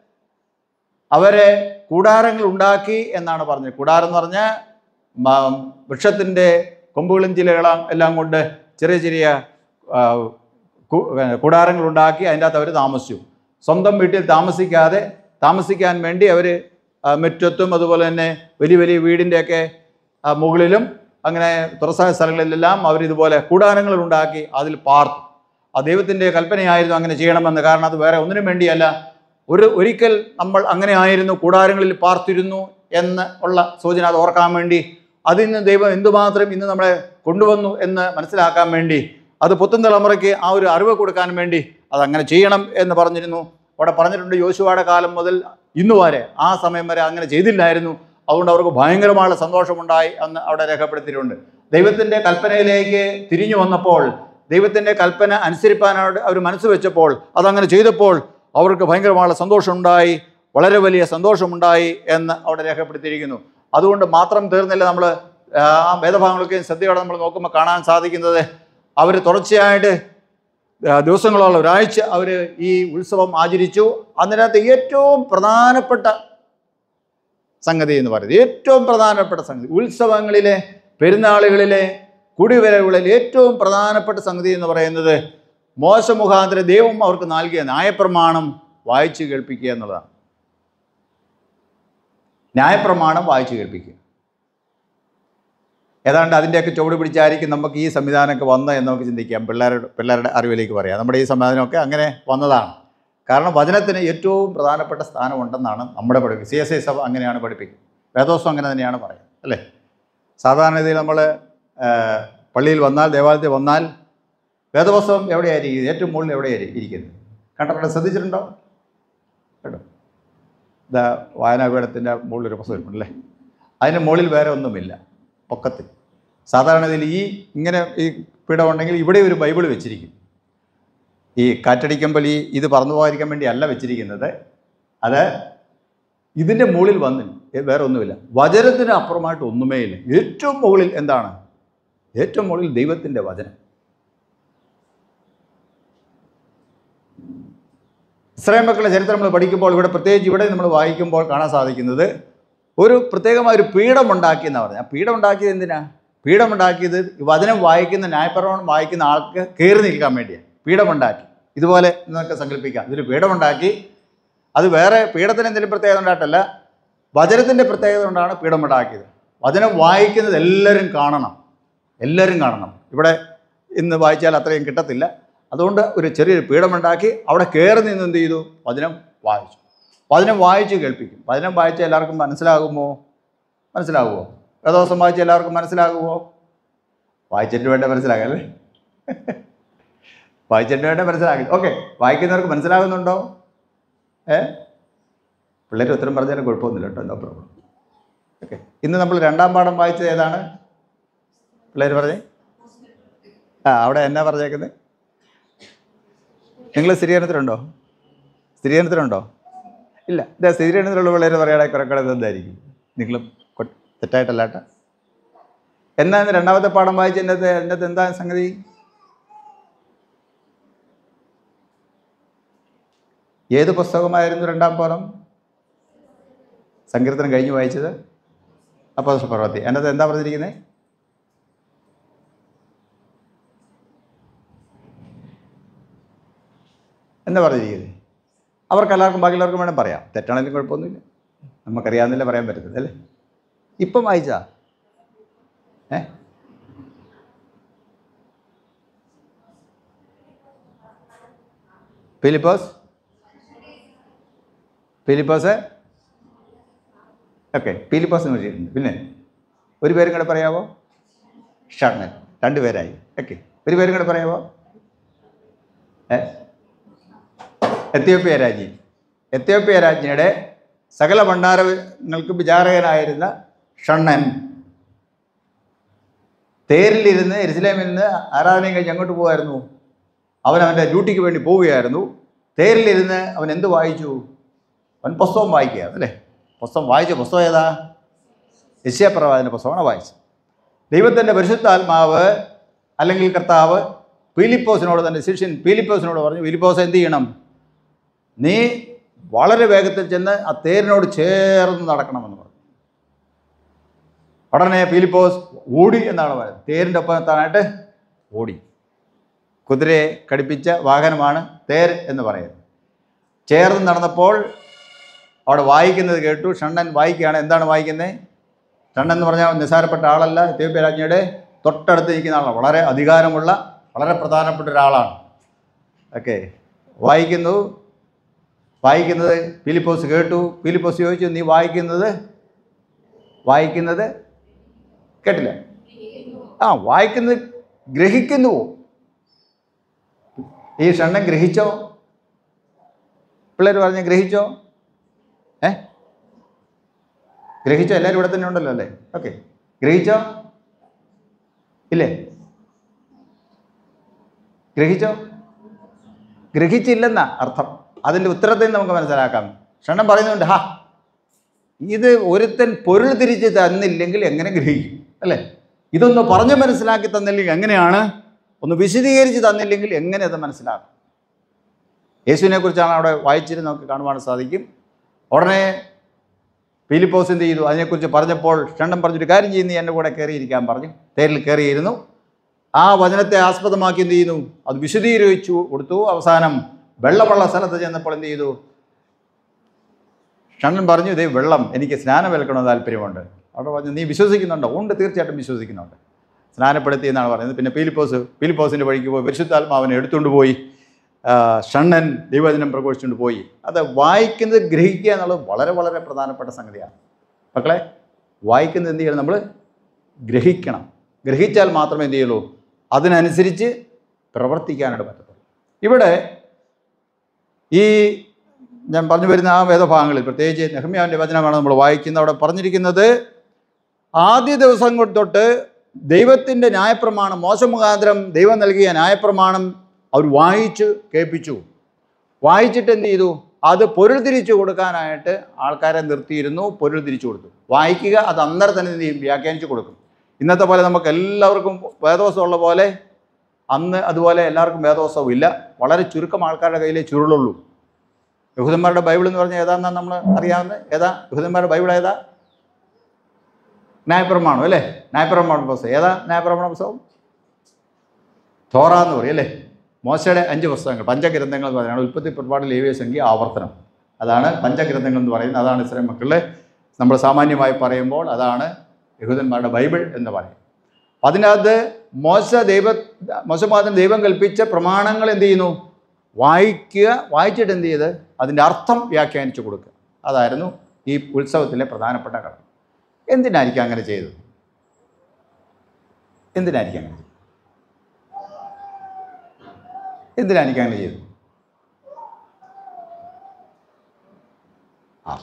അവരെ കൂടാരങ്ങൾ ഉണ്ടാക്കി എന്നാണ് പറഞ്ഞത് കൂടാരം എന്ന് പറഞ്ഞാൽ മ- വൃക്ഷത്തിൻ്റെ കൊമ്പുകളും ചിലകളും എല്ലാം കൊണ്ട് ചെറിയ ചെറിയ ആ, കു- ഏ, കൂടാരങ്ങൾ ഉണ്ടാക്കി അതിൻ്റെ അകത്ത് അവർ താമസിച്ചു സ്വന്തം വീട്ടിൽ താമസിക്കാതെ താമസിക്കാൻ വേണ്ടി അവർ മുറ്റത്തും അതുപോലെ തന്നെ വലിയ വലിയ വീടിൻ്റെയൊക്കെ ആ, മുകളിലും അങ്ങനെ തുറസായ സ്ഥലങ്ങളിലെല്ലാം അവർ ഇതുപോലെ കൂടാരങ്ങൾ ഉണ്ടാക്കി അതിൽ പാർത്തു ആ ദൈവത്തിൻ്റെ കൽപ്പനയായിരുന്നു അങ്ങനെ ചെയ്യണമെന്ന് കാരണം അത് വേറെ ഒന്നിനും വേണ്ടിയല്ല ഒരു ഒരിക്കൽ നമ്മൾ അങ്ങനെ ആയിരുന്നു കൂടാരങ്ങളിൽ പാർത്തിരുന്നു എന്ന് ഉള്ള സൂചന അത് ഓർക്കാൻ വേണ്ടി അതിൽ നിന്ന് ദൈവം എന്തുമാത്രം ഇന്ന് നമ്മളെ കൊണ്ടുവന്നു എന്ന് മനസ്സിലാക്കാൻ വേണ്ടി അത് പുത്തൻ തലമുറയ്ക്ക് ആ ഒരു അറിവ് കൊടുക്കാൻ വേണ്ടി അത് അങ്ങനെ ചെയ്യണം എന്ന് പറഞ്ഞിരുന്നു അവിടെ പറഞ്ഞിട്ടുണ്ട് യോശുവയുടെ കാലം മുതൽ ഇന്ന് വരെ ആ സമയം വരെ അങ്ങനെ ചെയ്തില്ലായിരുന്നു അതുകൊണ്ട് അവർക്ക് ഭയങ്കരമായ സന്തോഷമുണ്ടായി എന്ന് അവിടെ രേഖപ്പെടുത്തിയിട്ടുണ്ട് ദൈവത്തിൻ്റെ കൽപ്പനയിലേക്ക് തിരിഞ്ഞു വന്നപ്പോൾ ദൈവത്തിൻ്റെ കൽപ്പന അനുസരിപ്പാനായിട്ട് അവർ മനസ്സ് വെച്ചപ്പോൾ അതങ്ങനെ ചെയ്തപ്പോൾ അവർക്ക് ഭയങ്കരമായ സന്തോഷമുണ്ടായി വളരെ വലിയ സന്തോഷമുണ്ടായി എന്ന് അവിടെ രേഖപ്പെടുത്തിയിരിക്കുന്നു അതുകൊണ്ട് മാത്രം തീർന്നില്ല നമ്മൾ ആ വേദഭാഗങ്ങളൊക്കെ ശ്രദ്ധയോടെ നമ്മൾ നോക്കുമ്പോൾ കാണാൻ സാധിക്കുന്നത് അവർ തുടർച്ചയായിട്ട് ആ, ദിവസങ്ങളോളം ഒരാഴ്ച അവർ ഈ ഉത്സവം ആചരിച്ചു അതിനകത്ത് ഏറ്റവും പ്രധാനപ്പെട്ട സംഗതി എന്ന് പറയുന്നത് ഏറ്റവും പ്രധാനപ്പെട്ട സംഗതി ഉത്സവങ്ങളിലെ പെരുന്നാളുകളിലെ കുടിവരവുകളിൽ ഏറ്റവും പ്രധാനപ്പെട്ട സംഗതി എന്ന് പറയുന്നത് മോശ മുഖാന്തരം ദൈവം അവർക്ക് നൽകിയ ന്യായപ്രമാണം വായിച്ചു കേൾപ്പിക്കുക എന്നുള്ളതാണ് ന്യായപ്രമാണം വായിച്ചു കേൾപ്പിക്കുക ഏതാണ്ട് അതിൻ്റെയൊക്കെ ചുവട് പിടിച്ചായിരിക്കും നമുക്ക് ഈ സംവിധാനമൊക്കെ വന്നത് എന്ന് നമുക്ക് ചിന്തിക്കാം പിള്ളേരുടെ പിള്ളേരുടെ അറിവിലേക്ക് പറയാം നമ്മുടെ ഈ സംവിധാനമൊക്കെ അങ്ങനെ വന്നതാണ് കാരണം വചനത്തിന് ഏറ്റവും പ്രധാനപ്പെട്ട സ്ഥാനമുണ്ടെന്നാണ് നമ്മുടെ പഠിപ്പിക്കുക സി എസ് ഐ സഭ അങ്ങനെയാണ് പഠിപ്പിക്കുന്നത് വേദോസം അങ്ങനെ തന്നെയാണ് പറയുന്നത് അല്ലേ സാധാരണ രീതിയിൽ നമ്മൾ പള്ളിയിൽ വന്നാൽ ദേവാലയത്തിൽ വന്നാൽ വേദപുസ്തകം എവിടെയായിരിക്കും ഏറ്റവും മുകളിൽ എവിടെയായിരിക്കും ഇരിക്കുന്നത് കണ്ടിട്ടുണ്ടോ ശ്രദ്ധിച്ചിട്ടുണ്ടോ കേട്ടോ ഇതാ വായനാപീഠത്തിൻ്റെ മുകളിൽ ഒരു പുസ്തകം അല്ലേ അതിന് മുകളിൽ വേറെ ഒന്നുമില്ല പൊക്കത്തിൽ സാധാരണ ഇതിൽ ഈ ഇങ്ങനെ ഈ പീഠം ഉണ്ടെങ്കിൽ ഇവിടെ ഒരു ബൈബിൾ വെച്ചിരിക്കും ഈ കാറ്റടിക്കുമ്പോൾ ഈ ഇത് പറന്നു പോകാതിരിക്കാൻ വേണ്ടി അല്ല വെച്ചിരിക്കുന്നത് അത് ഇതിൻ്റെ മുകളിൽ വന്ന് ഏ- വേറെ ഒന്നുമില്ല വചനത്തിന് അപ്പുറമായിട്ട് ഒന്നുമേ ഇല്ല ഏറ്റവും മുകളിൽ എന്താണ് ഏറ്റവും മുകളിൽ ദൈവത്തിൻ്റെ വചനം ഇസ്രായേൽ മക്കളുടെ ചരിത്രം നമ്മൾ പഠിക്കുമ്പോൾ ഇവിടെ പ്രത്യേകിച്ച് ഇവിടെ നമ്മൾ വായിക്കുമ്പോൾ കാണാൻ സാധിക്കുന്നത് ഒരു പ്രത്യേകമായ ഒരു പീഠമുണ്ടാക്കി എന്നാണ് പറഞ്ഞത് ആ പീഠമുണ്ടാക്കിയത് എന്തിനാ പീഠമുണ്ടാക്കിയത് ഈ വചനം വായിക്കുന്ന ന്യായപ്രമാണം വായിക്കുന്ന ആൾക്ക് കയറി നിൽക്കാൻ വേണ്ടിയാണ് പീഠമുണ്ടാക്കി ഇതുപോലെ നിങ്ങൾക്ക് സങ്കല്പിക്കാം ഇതൊരു പീഠമുണ്ടാക്കി അത് വേറെ പീഠത്തിന് എന്തെങ്കിലും പ്രത്യേകത ഉണ്ടായിട്ടല്ല വചനത്തിൻ്റെ പ്രത്യേകത കൊണ്ടാണ് പീഠമുണ്ടാക്കിയത് വചനം വായിക്കുന്നത് എല്ലാവരും കാണണം എല്ലാവരും കാണണം ഇവിടെ ഇന്ന് വായിച്ചാൽ അത്രയും കിട്ടത്തില്ല അതുകൊണ്ട് ഒരു ചെറിയൊരു പീഠമുണ്ടാക്കി അവിടെ കയറി നിന്ന് എന്ത് ചെയ്തു വചനം വായിച്ചു വചനം വായിച്ച് കേൾപ്പിക്കും വചനം വായിച്ച എല്ലാവർക്കും മനസ്സിലാകുമോ മനസ്സിലാകുമോ വേദോസം വായിച്ച എല്ലാവർക്കും മനസ്സിലാകുമോ വായിച്ചിട്ട് വേണ്ട മനസ്സിലാകാം അല്ലേ വായിച്ചിട്ട് വേണ്ട മനസ്സിലാക്കി ഓക്കെ വായിക്കുന്നവർക്ക് മനസ്സിലാകുന്നുണ്ടോ ഏ പിള്ളേർ ഉത്തരം പറഞ്ഞാലും കുഴപ്പമൊന്നുമില്ല കേട്ടോ എന്താ പ്രോബ്ലം ഓക്കെ ഇന്ന് നമ്മൾ രണ്ടാം പാഠം വായിച്ചത് ഏതാണ് പിള്ളേർ പറഞ്ഞേ ആ അവിടെ എന്നാ പറഞ്ഞേക്കുന്നത് നിങ്ങൾ സ്ഥിരീകരണത്തിലുണ്ടോ സ്ഥിരീകരണത്തിലുണ്ടോ ഇല്ല ഇതാ സ്ഥിരീകരണത്തിലുള്ള പിള്ളേർ പറയുകയാണെങ്കിൽ കുറെ കൂടെ എന്തായിരിക്കും നിങ്ങൾ തെറ്റായിട്ടല്ലാട്ട എന്നാ ഇന്ന് രണ്ടാമത്തെ പാഠം വായിച്ച എൻ്റെ എൻ്റെ എന്താ സംഗതി ഏത് പുസ്തകമായിരുന്നു രണ്ടാം പാഠം സങ്കീർത്തനം കഴിഞ്ഞ് വായിച്ചത് അപ്പോൾ പ്രവൃത്തി എൻ്റെ എന്താ പറഞ്ഞിരിക്കുന്നത് എന്താ പറഞ്ഞിരിക്കുന്നത് അവർക്ക് എല്ലാവർക്കും ബാക്കിയുള്ളവർക്കും വേണം പറയാം തെറ്റാണെങ്കിലും കുഴപ്പമൊന്നുമില്ല നമുക്കറിയാവുന്നില്ല പറയാൻ പറ്റുന്നത് അല്ലേ ഇപ്പം വായിച്ചാ ഏ ഫിലിപ്പോസ് ഫിലിപ്പോസ് ഓക്കെ ഫിലിപ്പോസ് എന്ന് വിളിച്ചിട്ടുണ്ട് പിന്നെ ഒരു പേരും കൂടെ പറയാമോ ഷണ്ണൻ രണ്ട് പേരായി ഓക്കെ ഒരു പേരും കൂടെ പറയാമോ ഏ എത്യോപ്യ രാജ്ഞി എത്യോപ്യ രാജ്ഞിയുടെ സകല ഭണ്ഡാരങ്ങൾക്ക് വിചാരകനായിരുന്ന ഷണ്ണൻ തേരിലിരുന്ന് എരുസലേമിൽ നിന്ന് ആരാധനയും കഴിഞ്ഞ് അങ്ങോട്ട് പോകുമായിരുന്നു അവൻ അവൻ്റെ ഡ്യൂട്ടിക്ക് വേണ്ടി പോവുകയായിരുന്നു തേരിലിരുന്ന് അവൻ എന്ത് വായിച്ചു അവൻ പുസ്തകം വായിക്കുകയാണ് അല്ലേ പുസ്തകം വായിച്ച പുസ്തകം ഏതാ യശ്യാപ്രവാചൻ്റെ പുസ്തകമാണ് വായിച്ചത് ദൈവത്തിൻ്റെ പരിശുദ്ധാത്മാവ് അല്ലെങ്കിൽ കർത്താവ് പീലിപ്പോസിനോട് തൻ്റെ ശിഷ്യൻ പീലിപ്പോസിനോട് പറഞ്ഞു പീലിപ്പോസ് എന്ത് ചെയ്യണം നീ വളരെ വേഗത്തിൽ ചെന്ന് ആ തേരിനോട് ചേർന്ന് നടക്കണമെന്ന് പറഞ്ഞു ഉടനെ പീലിപ്പോസ് ഓടി എന്നാണ് പറയുന്നത് തേരിൻ്റെ ഒപ്പം എത്താനായിട്ട് ഓടി കുതിരയെ കടിപ്പിച്ച വാഹനമാണ് തേർ എന്ന് പറയുന്നത് ചേർന്ന് നടന്നപ്പോൾ അവിടെ വായിക്കുന്നത് കേട്ടു ഷണ്ണൻ വായിക്കുകയാണ് എന്താണ് വായിക്കുന്നത് ഷണ്ണൻ എന്ന് പറഞ്ഞാൽ നിസ്സാരപ്പെട്ട ആളല്ല എത്യോപ്യ രാജ്ഞിയുടെ തൊട്ടടുത്ത് നിൽക്കുന്ന ആളാണ് വളരെ അധികാരമുള്ള വളരെ പ്രധാനപ്പെട്ട ഒരാളാണ് ഓക്കെ വായിക്കുന്നു വായിക്കുന്നത് ഫിലിപ്പോസ് കേട്ടു ഫിലിപ്പോസ് ചോദിച്ചു നീ വായിക്കുന്നത് വായിക്കുന്നത് കേട്ടില്ല ആ വായിക്കുന്നത് ഗ്രഹിക്കുന്നുവോ ഈ ഷണ്ണൻ ഗ്രഹിച്ചോ പിള്ളേർ പറഞ്ഞ് ഗ്രഹിച്ചോ ഏ ഗ്രഹിച്ചോ എല്ലാവരും ഇവിടെ തന്നെ ഉണ്ടല്ലോ അല്ലേ ഓക്കെ ഗ്രഹിച്ചോ ഇല്ലേ ഗ്രഹിച്ചോ ഗ്രഹിച്ചില്ലെന്നാ അർത്ഥം അതിൻ്റെ ഉത്തരത്തിൽ നമുക്ക് മനസ്സിലാക്കാം ക്ഷണം പറയുന്നുണ്ട് ഹാ ഇത് ഒരുത്തൻ പൊരുൾ തിരിച്ച് തന്നില്ലെങ്കിൽ എങ്ങനെ ഗ്രഹിക്കും അല്ലേ ഇതൊന്ന് പറഞ്ഞ് മനസ്സിലാക്കി തന്നില്ലെങ്കിൽ എങ്ങനെയാണ് ഒന്ന് വിശദീകരിച്ച് തന്നില്ലെങ്കിൽ എങ്ങനെ അത് മനസ്സിലാക്കും യേശുവിനെ കുറിച്ചാണ് അവിടെ വായിച്ചിരുന്ന് നമുക്ക് കാണുവാൻ സാധിക്കും ഉടനെ ഫിലിപ്പോസ് എന്ത് ചെയ്തു അതിനെക്കുറിച്ച് പറഞ്ഞപ്പോൾ ഷണ്ടൻ പറഞ്ഞൊരു കാര്യം ചെയ്യുന്നു എൻ്റെ കൂടെ കയറിയിരിക്കാൻ പറഞ്ഞു തേരിൽ കയറിയിരുന്നു ആ വചനത്തെ ആസ്പദമാക്കി എന്ത് ചെയ്യുന്നു അത് വിശദീകരിച്ചു കൊടുത്തു അവസാനം വെള്ളമുള്ള സ്ഥലത്ത് ചെന്നപ്പോൾ എന്ത് ചെയ്തു ഷണ്ണൻ പറഞ്ഞു ഇതേ വെള്ളം എനിക്ക് സ്നാനം വിലക്കണമെന്ന് താല്പര്യമുണ്ട് അവിടെ പറഞ്ഞു നീ വിശ്വസിക്കുന്നുണ്ടോ ഉണ്ട് തീർച്ചയായിട്ടും വിശ്വസിക്കുന്നുണ്ട് സ്നാനപ്പെടുത്തി എന്നാണ് പറയുന്നത് പിന്നെ പീലിപ്പോസ് പീലിപ്പോസിൻ്റെ വഴിക്ക് പോയി പരിശുദ്ധാത്മാവിനെ എടുത്തുകൊണ്ട് പോയി ആ, ഷണ്ണൻ ദൈവവചനം പ്രഘോഷിച്ചുകൊണ്ട് പോയി അത് വായിക്കുന്നത് ഗ്രഹിക്കുക എന്നുള്ളത് വളരെ വളരെ പ്രധാനപ്പെട്ട സംഗതിയാണ് മക്കളെ വായിക്കുന്നത് എന്ത് ചെയ്യണം നമ്മൾ ഗ്രഹിക്കണം ഗ്രഹിച്ചാൽ മാത്രമേ എന്ത് ചെയ്യുള്ളൂ അതിനനുസരിച്ച് പ്രവർത്തിക്കാനായിട്ട് പറ്റത്തുള്ളൂ ഇവിടെ ഈ ഞാൻ പറഞ്ഞു വരുന്ന ആ വേദഭാഗങ്ങളിൽ പ്രത്യേകിച്ച് നെഹമ്യാവിൻ്റെ വചനമാണ് നമ്മൾ വായിക്കുന്നത് അവിടെ പറഞ്ഞിരിക്കുന്നത് ആദ്യ ദിവസം തൊട്ട് ദൈവത്തിൻ്റെ ന്യായപ്രമാണം മോശം മുഖാന്തരം ദൈവം നൽകിയ ന്യായപ്രമാണം അവർ വായിച്ച് കേൾപ്പിച്ചു വായിച്ചിട്ട് എന്ത് ചെയ്തു അത് പൊരുൾ തിരിച്ചു കൊടുക്കാനായിട്ട് ആൾക്കാരെ നിർത്തിയിരുന്നു പൊരുൾ തിരിച്ചു കൊടുത്തു വായിക്കുക അത് അന്നേരം തന്നെ എന്ത് ചെയ്യും വ്യാഖ്യാനിച്ചു കൊടുക്കും ഇന്നത്തെ പോലെ നമുക്ക് എല്ലാവർക്കും വേദോസം ഉള്ള പോലെ അന്ന് അതുപോലെ എല്ലാവർക്കും വേദോത്സവം ഇല്ല വളരെ ചുരുക്കം ആൾക്കാരുടെ കയ്യിലേ ചുരുളുള്ളൂ യഹൂദന്മാരുടെ ബൈബിൾ എന്ന് പറഞ്ഞാൽ ഏതാണെന്നാണ് നമ്മൾ അറിയാവുന്നത് ഏതാ യഹൂദന്മാരുടെ ബൈബിൾ ഏതാ ന്യായപ്രമാണം അല്ലേ ന്യായപ്രമാണം പുസ്തകം ഏതാ ന്യായപ്രമാണ പുസ്തകം തോറ എന്ന് പറയും അല്ലേ മോശയുടെ അഞ്ച് പുസ്തകങ്ങൾ പഞ്ചഗ്രന്ഥങ്ങൾ എന്ന് പറയുന്നത് ഉൽപ്പത്തി പുറപ്പാട് ലേവിയ സംഖ്യ ആവർത്തനം അതാണ് പഞ്ചഗ്രന്ഥങ്ങൾ എന്ന് പറയുന്നത് അതാണ് ഇസ്രായേൽ മക്കളെ നമ്മൾ സാമാന്യമായി പറയുമ്പോൾ അതാണ് യഹൂദന്മാരുടെ ബൈബിൾ എന്ന് പറയും അപ്പം അതിനകത്ത് മോശ ദൈവ മോശമാതൻ ദൈവം കൽപ്പിച്ച പ്രമാണങ്ങൾ എന്ത് ചെയ്യുന്നു വായിക്കുക വായിച്ചിട്ട് എന്ത് ചെയ്ത് അതിൻ്റെ അർത്ഥം വ്യാഖ്യാനിച്ചു കൊടുക്കുക അതായിരുന്നു ഈ ഉത്സവത്തിലെ പ്രധാനപ്പെട്ട ഘടകം എന്തിനായിരിക്കും അങ്ങനെ ചെയ്തത് എന്തിനായിരിക്കും അങ്ങനെ ചെയ്തത് എന്തിനായിരിക്കും അങ്ങനെ ചെയ്തത് ആ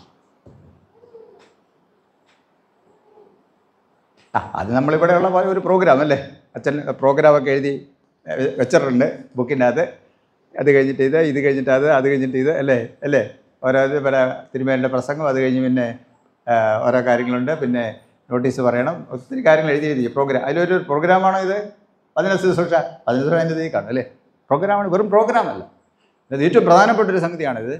ആ അത് നമ്മളിവിടെയുള്ള പോലെ ഒരു പ്രോഗ്രാം അല്ലേ അച്ഛൻ പ്രോഗ്രാമൊക്കെ എഴുതി ഏ, വെച്ചിട്ടുണ്ട് ബുക്കിനകത്ത് അത് കഴിഞ്ഞിട്ട് ഇത് ഇത് കഴിഞ്ഞിട്ട് അത് അത് കഴിഞ്ഞിട്ട് ഇത് അല്ലേ അല്ലേ ഓരോ ഇത് പിന്നെ തിരുമേലിൻ്റെ പ്രസംഗം അത് കഴിഞ്ഞ് പിന്നെ ആ, ഓരോ കാര്യങ്ങളുണ്ട് പിന്നെ നോട്ടീസ് പറയണം ഒത്തിരി കാര്യങ്ങൾ എഴുതിയിരിക്കും പ്രോഗ്രാം അതിലൊരു പ്രോഗ്രാമാണോ ഇത് പതിന ശുശ്രൂഷ പതിന ശുശ്രൂഷ അതിൻ്റെ ഇതിൽ കാണും അല്ലേ പ്രോഗ്രാമാണ് വെറും പ്രോഗ്രാമല്ല ഇത് ഏറ്റവും പ്രധാനപ്പെട്ട ഒരു സംഗതിയാണിത്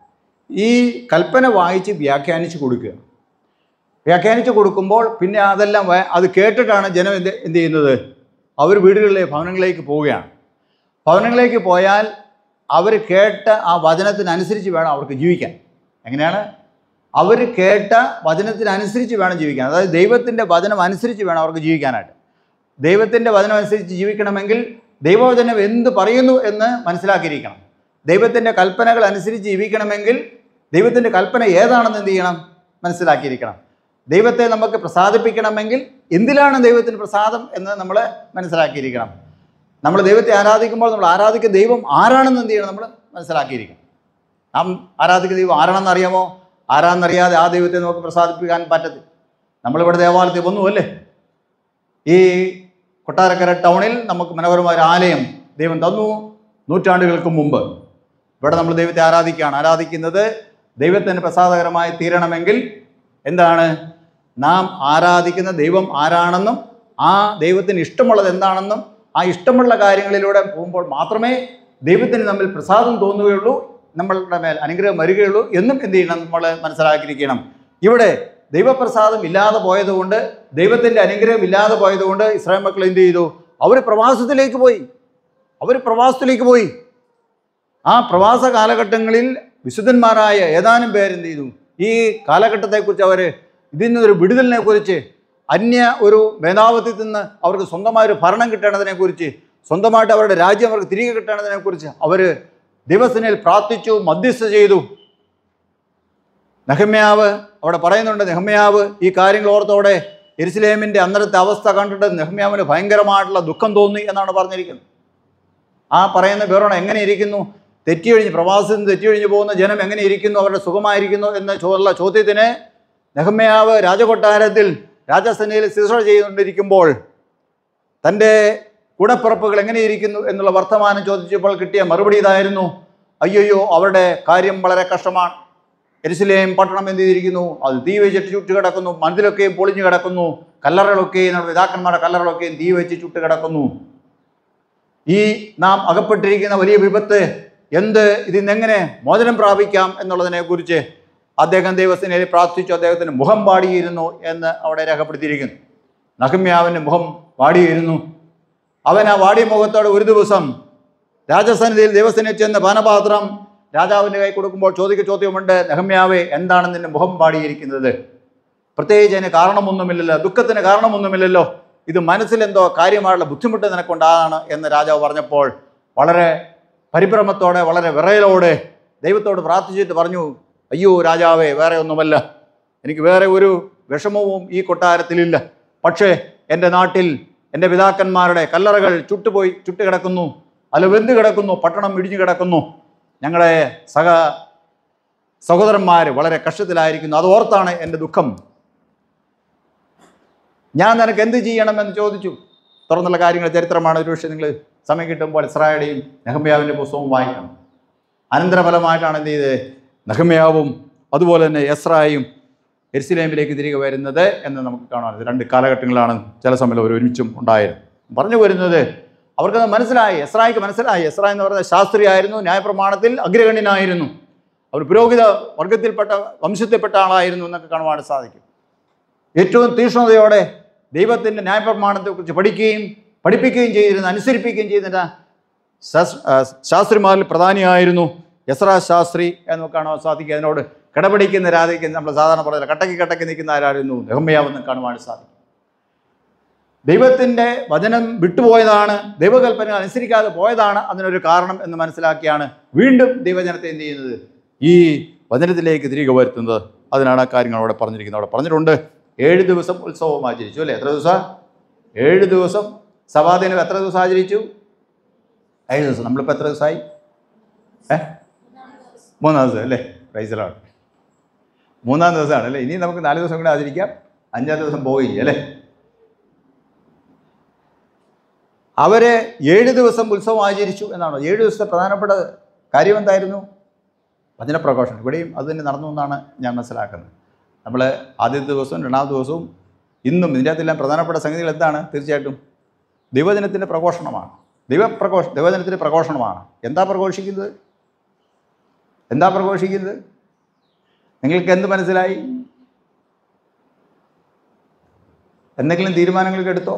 ഈ കൽപ്പന വായിച്ച് വ്യാഖ്യാനിച്ച് കൊടുക്കുക വ്യാഖ്യാനിച്ച് കൊടുക്കുമ്പോൾ പിന്നെ അതെല്ലാം വ- അത് കേട്ടിട്ടാണ് ജനം എന്ത് എന്ത് ചെയ്യുന്നത് അവർ വീടുകളിലെ ഭവനങ്ങളിലേക്ക് പോവുകയാണ് ഭവനങ്ങളിലേക്ക് പോയാൽ അവർ കേട്ട ആ വചനത്തിനനുസരിച്ച് വേണം അവർക്ക് ജീവിക്കാൻ എങ്ങനെയാണ് അവർ കേട്ട വചനത്തിനനുസരിച്ച് വേണം ജീവിക്കാൻ അതായത് ദൈവത്തിൻ്റെ വചനം അനുസരിച്ച് വേണം അവർക്ക് ജീവിക്കാനായിട്ട് ദൈവത്തിൻ്റെ വചനം അനുസരിച്ച് ജീവിക്കണമെങ്കിൽ ദൈവവചനം എന്ത് പറയുന്നു എന്ന് മനസ്സിലാക്കിയിരിക്കണം ദൈവത്തിൻ്റെ കൽപ്പനകൾ അനുസരിച്ച് ജീവിക്കണമെങ്കിൽ ദൈവത്തിൻ്റെ കൽപ്പന ഏതാണെന്ന് എന്ത് ചെയ്യണം മനസ്സിലാക്കിയിരിക്കണം ദൈവത്തെ നമുക്ക് പ്രസാദിപ്പിക്കണമെങ്കിൽ എന്തിലാണ് ദൈവത്തിന് പ്രസാദം എന്ന് നമ്മൾ മനസ്സിലാക്കിയിരിക്കണം നമ്മൾ ദൈവത്തെ ആരാധിക്കുമ്പോൾ നമ്മൾ ആരാധിക്കുന്ന ദൈവം ആരാണെന്ന് എന്ത് ചെയ്യണം നമ്മൾ മനസ്സിലാക്കിയിരിക്കണം നാം ആരാധിക്കുന്ന ദൈവം ആരാണെന്ന് അറിയാമോ ആരാണെന്നറിയാതെ ആ ദൈവത്തെ നമുക്ക് പ്രസാദിപ്പിക്കാൻ പറ്റത്തില്ല നമ്മളിവിടെ ദേവാലയത്തിൽ വന്നു അല്ലേ ഈ കൊട്ടാരക്കര ടൗണിൽ നമുക്ക് മനോഹരമായ ഒരു ആലയം ദൈവം തന്നു നൂറ്റാണ്ടുകൾക്ക് മുമ്പ് ഇവിടെ നമ്മൾ ദൈവത്തെ ആരാധിക്കുകയാണ് ആരാധിക്കുന്നത് ദൈവത്തിന് പ്രസാദകരമായി തീരണമെങ്കിൽ എന്താണ് നാം ആരാധിക്കുന്ന ദൈവം ആരാണെന്നും ആ ദൈവത്തിന് ഇഷ്ടമുള്ളത് എന്താണെന്നും ആ ഇഷ്ടമുള്ള കാര്യങ്ങളിലൂടെ പോകുമ്പോൾ മാത്രമേ ദൈവത്തിന് നമ്മിൽ പ്രസാദം തോന്നുകയുള്ളൂ നമ്മളുടെ മേൽ അനുഗ്രഹം വരികയുള്ളൂ എന്നും എന്ത് ചെയ്യണം നമ്മൾ മനസ്സിലാക്കിയിരിക്കണം ഇവിടെ ദൈവപ്രസാദം ഇല്ലാതെ പോയതുകൊണ്ട് ദൈവത്തിൻ്റെ അനുഗ്രഹം ഇല്ലാതെ പോയതുകൊണ്ട് ഇസ്രായേൽ മക്കൾ എന്ത് ചെയ്തു അവർ പ്രവാസത്തിലേക്ക് പോയി അവർ പ്രവാസത്തിലേക്ക് പോയി ആ പ്രവാസ കാലഘട്ടങ്ങളിൽ വിശുദ്ധന്മാരായ ഏതാനും പേരെന്ത് ചെയ്തു ഈ കാലഘട്ടത്തെക്കുറിച്ച് അവർ ഇതിൽ നിന്നൊരു വിടുതലിനെ കുറിച്ച് അന്യ ഒരു മേധാവിത്വത്തിൽ നിന്ന് അവർക്ക് സ്വന്തമായ ഒരു ഭരണം കിട്ടേണ്ടതിനെക്കുറിച്ച് സ്വന്തമായിട്ട് അവരുടെ രാജ്യം അവർക്ക് തിരികെ കിട്ടേണ്ടതിനെക്കുറിച്ച് അവർ ദിവസനിൽ പ്രാർത്ഥിച്ചു മധ്യസ്ഥ ചെയ്തു നെഹമ്യാവ് അവിടെ പറയുന്നുണ്ട് നെഹമ്യാവ് ഈ കാര്യങ്ങൾ ഓർത്തോടെ എരുസലേമിൻ്റെ അന്നരത്തെ അവസ്ഥ കണ്ടിട്ട് നെഹമ്യാവിന് ഭയങ്കരമായിട്ടുള്ള ദുഃഖം തോന്നി എന്നാണ് പറഞ്ഞിരിക്കുന്നത് ആ പറയുന്ന പേരോണം എങ്ങനെ ഇരിക്കുന്നു തെറ്റിയൊഴിഞ്ഞ് പ്രവാസത്തിൽ നിന്ന് തെറ്റിയൊഴിഞ്ഞ് പോകുന്ന ജനം എങ്ങനെ ഇരിക്കുന്നു അവരുടെ സുഖമായിരിക്കുന്നു എന്ന ചോദ്യമുള്ള ചോദ്യത്തിന് നെഹമ്യാവ് രാജകൊട്ടാരത്തിൽ രാജസേനയിൽ ശുശ്രൂഷ ചെയ്തുകൊണ്ടിരിക്കുമ്പോൾ തൻ്റെ കൂടപ്പിറപ്പുകൾ എങ്ങനെയിരിക്കുന്നു എന്നുള്ള വർത്തമാനം ചോദിച്ചപ്പോൾ കിട്ടിയ മറുപടി ഇതായിരുന്നു അയ്യോ അവരുടെ കാര്യം വളരെ കഷ്ടമാണ് എരുസലേം പട്ടണം എന്ത് ചെയ്തിരിക്കുന്നു അത് തീ വെച്ചിട്ട് ചുട്ട് കിടക്കുന്നു മന്ദിലൊക്കെയും പൊളിഞ്ഞു കിടക്കുന്നു കല്ലറകളൊക്കെയും നമ്മുടെ പിതാക്കന്മാരുടെ കല്ലറകളൊക്കെയും തീ വെച്ച് ചുട്ട് കിടക്കുന്നു ഈ നാം അകപ്പെട്ടിരിക്കുന്ന വലിയ വിപത്ത് എന്ത് ഇതിൽ നിന്നെങ്ങനെ മോചനം പ്രാപിക്കാം എന്നുള്ളതിനെക്കുറിച്ച് അദ്ദേഹം ദൈവത്തിനെ പ്രാർത്ഥിച്ചു അദ്ദേഹത്തിന് മുഖം പാടിയിരുന്നു എന്ന് അവിടെ രേഖപ്പെടുത്തിയിരിക്കുന്നു നഹമ്യാവിൻ്റെ മുഖം വാടിയിരുന്നു അവൻ ആ വാടിയ മുഖത്തോടെ ഒരു ദിവസം രാജസന്നിധിയിൽ ദൈവസേനയിൽ ചെന്ന് പാനപാത്രം രാജാവിൻ്റെ കൈ കൊടുക്കുമ്പോൾ ചോദിക്ക ചോദ്യമുണ്ട് നെഹമ്യാവെ എന്താണ് നിന്റെ മുഖം പാടിയിരിക്കുന്നത് പ്രത്യേകിച്ച് അതിന് കാരണമൊന്നുമില്ലല്ലോ ദുഃഖത്തിന് കാരണമൊന്നുമില്ലല്ലോ ഇത് മനസ്സിലെന്തോ കാര്യമായുള്ള ബുദ്ധിമുട്ട് നിനക്കുണ്ടാകാണ് എന്ന് രാജാവ് പറഞ്ഞപ്പോൾ വളരെ പരിഭ്രമത്തോടെ വളരെ വിറയലോടെ ദൈവത്തോട് പ്രാർത്ഥിച്ചിട്ട് പറഞ്ഞു അയ്യോ രാജാവേ വേറെ ഒന്നുമല്ല എനിക്ക് വേറെ ഒരു വിഷമവും ഈ കൊട്ടാരത്തിലില്ല പക്ഷേ എൻ്റെ നാട്ടിൽ എൻ്റെ പിതാക്കന്മാരുടെ കല്ലറകൾ ചുട്ടുപോയി ചുട്ട് കിടക്കുന്നു അല്ല വെന്ത് കിടക്കുന്നു പട്ടണം ഇടിഞ്ഞു കിടക്കുന്നു ഞങ്ങളുടെ സഹ സഹോദരന്മാർ വളരെ കഷ്ടത്തിലായിരിക്കുന്നു അത് ഓർത്താണ് എൻ്റെ ദുഃഖം ഞാൻ നിനക്ക് എന്ത് ചെയ്യണമെന്ന് ചോദിച്ചു തുറന്നുള്ള കാര്യങ്ങൾ ചരിത്രമാണ് ഒരുപക്ഷെ നിങ്ങൾ സമയം കിട്ടുമ്പോൾ ഇസ്രായേലിയും നെഹമ്യാവിൻ്റെ പുസ്തകവും വായിക്കണം അനന്തരഫലമായിട്ടാണ് എന്ത് ചെയ്തത് നഹമ്യാവും അതുപോലെ തന്നെ എസ്രായും എരുസലേമിലേക്ക് തിരികെ വരുന്നത് എന്ന് നമുക്ക് കാണാം ഇത് രണ്ട് കാലഘട്ടങ്ങളാണ് ചില സമയം അവർ ഒരുമിച്ചും ഉണ്ടായിരുന്നു പറഞ്ഞു വരുന്നത് അവർക്കത് മനസ്സിലായി എസ്രായിക്ക് മനസ്സിലായി എസ്ര എന്ന് പറയുന്ന ശാസ്ത്രിയായിരുന്നു ന്യായപ്രമാണത്തിൽ അഗ്രഗണ്യനായിരുന്നു അവർ പുരോഹിത വർഗത്തിൽപ്പെട്ട വംശത്തിൽപ്പെട്ട ആളായിരുന്നു എന്നൊക്കെ കാണുവാൻ സാധിക്കും ഏറ്റവും തീക്ഷ്ണതയോടെ ദൈവത്തിൻ്റെ ന്യായപ്രമാണത്തെക്കുറിച്ച് പഠിക്കുകയും പഠിപ്പിക്കുകയും ചെയ്തിരുന്ന അനുസരിപ്പിക്കുകയും ചെയ്തിരുന്ന ശാസ്- ആ, ശാസ്ത്രിമാരിൽ പ്രധാനിയായിരുന്നു യസ്ര ശാസ്ത്രി എന്ന് കാണുവാൻ സാധിക്കും അതിനോട് കിടപിടിക്കുന്ന രാധിക്കുന്ന നമ്മൾ സാധാരണ പറയുന്നത് കട്ടക്ക് കട്ടക്ക് നിൽക്കുന്ന ആരായിരുന്നു നെഹമ്മയാവെന്ന് കാണുവാൻ സാധിക്കും ദൈവത്തിൻ്റെ വചനം വിട്ടുപോയതാണ് ദൈവകൽപ്പന അനുസരിക്കാതെ പോയതാണ് അതിനൊരു കാരണം എന്ന് മനസ്സിലാക്കിയാണ് വീണ്ടും ദൈവജനത്തെ എന്ത് ചെയ്യുന്നത് ഈ വചനത്തിലേക്ക് തിരികെ വരുത്തുന്നത് അതിനാണ് ആ കാര്യങ്ങൾ അവിടെ പറഞ്ഞിരിക്കുന്നത് അവിടെ പറഞ്ഞിട്ടുണ്ട് ഏഴ് ദിവസം ഉത്സവം ആചരിച്ചു അല്ലേ എത്ര ദിവസം ഏഴ് ദിവസം സഭാദിനം എത്ര ദിവസം ആചരിച്ചു ഏഴ് ദിവസം നമ്മളിപ്പോൾ എത്ര ദിവസമായി ഏ മൂന്നാം ദിവസം അല്ലേ പ്രൈസലാണ് മൂന്നാം ദിവസമാണ് അല്ലേ ഇനി നമുക്ക് നാല് ദിവസം കൂടെ ആചരിക്കാം അഞ്ചാം ദിവസം പോവുകയില്ല അല്ലേ അവര് ഏഴ് ദിവസം ഉത്സവം ആചരിച്ചു എന്നാണ് ഏഴ് ദിവസത്തെ പ്രധാനപ്പെട്ട കാര്യം എന്തായിരുന്നു വചനപ്രഘോഷണം ഇവിടെയും അത് തന്നെ നടന്നു എന്നാണ് ഞാൻ മനസ്സിലാക്കുന്നത് നമ്മൾ ആദ്യത്തെ ദിവസവും രണ്ടാമത്തെ ദിവസവും ഇന്നും ഇതിൻ്റെ അകത്തെല്ലാം പ്രധാനപ്പെട്ട സംഗതികൾ എന്താണ് തീർച്ചയായിട്ടും ദൈവജനത്തിൻ്റെ പ്രഘോഷണമാണ് ദൈവപ്രഘോഷ ദൈവജനത്തിൻ്റെ പ്രഘോഷണമാണ് എന്താ പ്രഘോഷിക്കുന്നത് എന്താ പ്രഘോഷിക്കുന്നത് നിങ്ങൾക്ക് എന്ത് മനസ്സിലായി എന്തെങ്കിലും തീരുമാനങ്ങളൊക്കെ എടുത്തോ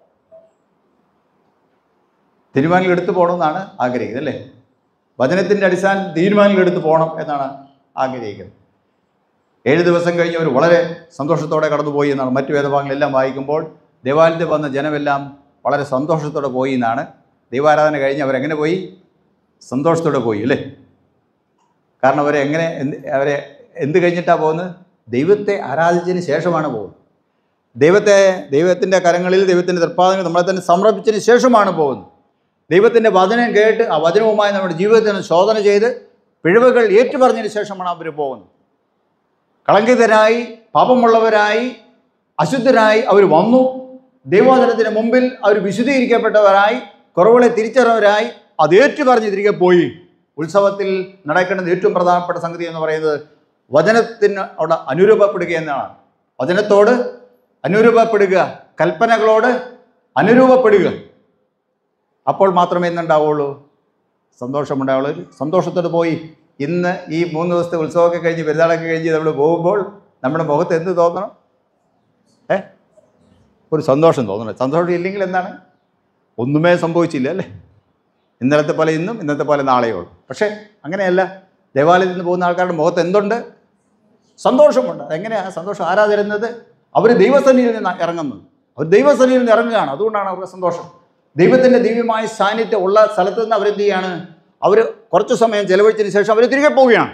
തീരുമാനങ്ങൾ എടുത്തു പോകണമെന്നാണ് ആഗ്രഹിക്കുന്നത് അല്ലേ വചനത്തിൻ്റെ അടിസ്ഥാനത്തിൽ തീരുമാനങ്ങൾ എടുത്തു പോകണം എന്നാണ് ആഗ്രഹിക്കുന്നത് ഏഴ് ദിവസം കഴിഞ്ഞ് അവർ വളരെ സന്തോഷത്തോടെ കടന്നുപോയി എന്നാണ് മറ്റു വേദഭാഗങ്ങളെല്ലാം വായിക്കുമ്പോൾ ദേവാലയത്തിൽ വന്ന ജനമെല്ലാം വളരെ സന്തോഷത്തോടെ പോയി എന്നാണ് ദൈവാരാധന കഴിഞ്ഞ് അവരെങ്ങനെ പോയി സന്തോഷത്തോടെ പോയി അല്ലേ കാരണം അവരെ എങ്ങനെ എന്ത് അവരെ എന്ത് കഴിഞ്ഞിട്ടാണ് പോകുന്നത് ദൈവത്തെ ആരാധിച്ചതിന് ശേഷമാണ് പോകുന്നത് ദൈവത്തെ ദൈവത്തിൻ്റെ കരങ്ങളിൽ ദൈവത്തിൻ്റെ തൃപ്പാദങ്ങൾ നമ്മളെ തന്നെ സമർപ്പിച്ചതിന് ശേഷമാണ് പോകുന്നത് ദൈവത്തിൻ്റെ വചനം കേട്ട് ആ വചനവുമായി നമ്മുടെ ജീവിതത്തിന് ശോധന ചെയ്ത് പിഴവുകൾ ഏറ്റുപറഞ്ഞതിന് ശേഷമാണ് അവർ പോകുന്നത് കളങ്കിതരായി പാപമുള്ളവരായി അശുദ്ധരായി അവർ വന്നു ദൈവവചനത്തിന് മുമ്പിൽ അവർ വിശുദ്ധീകരിക്കപ്പെട്ടവരായി കുറവുകളെ തിരിച്ചറിഞ്ഞവരായി അത് ഏറ്റുപറഞ്ഞ് തിരികെ പോയി ഉത്സവത്തിൽ നടക്കേണ്ടത് ഏറ്റവും പ്രധാനപ്പെട്ട സംഗതി എന്ന് പറയുന്നത് വചനത്തിന് അവിടെ അനുരൂപപ്പെടുക എന്നാണ് വചനത്തോട് അനുരൂപപ്പെടുക കൽപ്പനകളോട് അനുരൂപപ്പെടുക അപ്പോൾ മാത്രമേ എന്തുണ്ടാവുള്ളൂ സന്തോഷമുണ്ടാവുള്ളൂ ഒരു സന്തോഷത്തോട് പോയി ഇന്ന് ഈ മൂന്ന് ദിവസത്തെ ഉത്സവമൊക്കെ കഴിഞ്ഞ് പെരുന്നാളൊക്കെ കഴിഞ്ഞ് നമ്മൾ പോകുമ്പോൾ നമ്മുടെ മുഖത്ത് എന്ത് തോന്നണം ഏ ഒരു സന്തോഷം തോന്നണം സന്തോഷം ഇല്ലെങ്കിൽ എന്താണ് ഒന്നുമേ സംഭവിച്ചില്ല അല്ലേ ഇന്നലത്തെ പോലെ ഇന്നും ഇന്നത്തെ പോലെ നാളെയേ ഉള്ളൂ പക്ഷേ അങ്ങനെയല്ല ദേവാലയത്തിൽ നിന്ന് പോകുന്ന ആൾക്കാരുടെ മുഖത്ത് എന്തുണ്ട് സന്തോഷമുണ്ട് അതെങ്ങനെയാണ് സന്തോഷം ആരാ തരുന്നത് അവർ ദൈവസന്നിധിയിൽ നിന്ന് ഇറങ്ങുന്നത് അവർ ദൈവസന്നിധിയിൽ നിന്ന് ഇറങ്ങുകയാണ് അതുകൊണ്ടാണ് അവർക്ക് സന്തോഷം ദൈവത്തിൻ്റെ ദിവ്യമായ സാന്നിധ്യം ഉള്ള സ്ഥലത്ത് നിന്ന് അവരെന്ത് ചെയ്യാണ് അവർ കുറച്ച് സമയം ചെലവഴിച്ചതിന് ശേഷം അവർ തിരികെ പോവുകയാണ്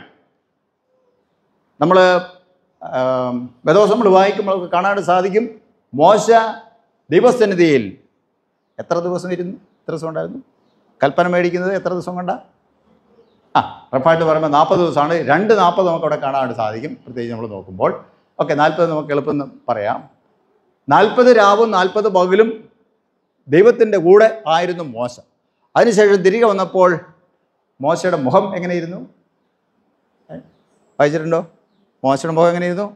നമ്മൾ വേദോസം നമ്മൾ വായിക്കുമ്പോൾ നമുക്ക് കാണാൻ സാധിക്കും മോശ ദൈവസന്നിധിയിൽ എത്ര ദിവസം ഇരുന്നു എത്ര ദിവസം ഉണ്ടായിരുന്നു കൽപ്പന മേടിക്കുന്നത് എത്ര ദിവസം കൊണ്ടാ ആ ഉറപ്പായിട്ട് പറയുമ്പോൾ നാൽപ്പത് ദിവസമാണ് രണ്ട് നാൽപ്പത് നമുക്ക് അവിടെ കാണാനായിട്ട് സാധിക്കും പ്രത്യേകിച്ച് നമ്മൾ നോക്കുമ്പോൾ ഓക്കെ നാൽപ്പത് നമുക്ക് എളുപ്പം പറയാം നാൽപ്പത് രാവും നാൽപ്പത് പകലും ദൈവത്തിൻ്റെ കൂടെ ആയിരുന്നു മോശ അതിനുശേഷം തിരികെ വന്നപ്പോൾ മോശയുടെ മുഖം എങ്ങനെയിരുന്നു ഏ? വായിച്ചിട്ടുണ്ടോ മോശയുടെ മുഖം എങ്ങനെയിരുന്നു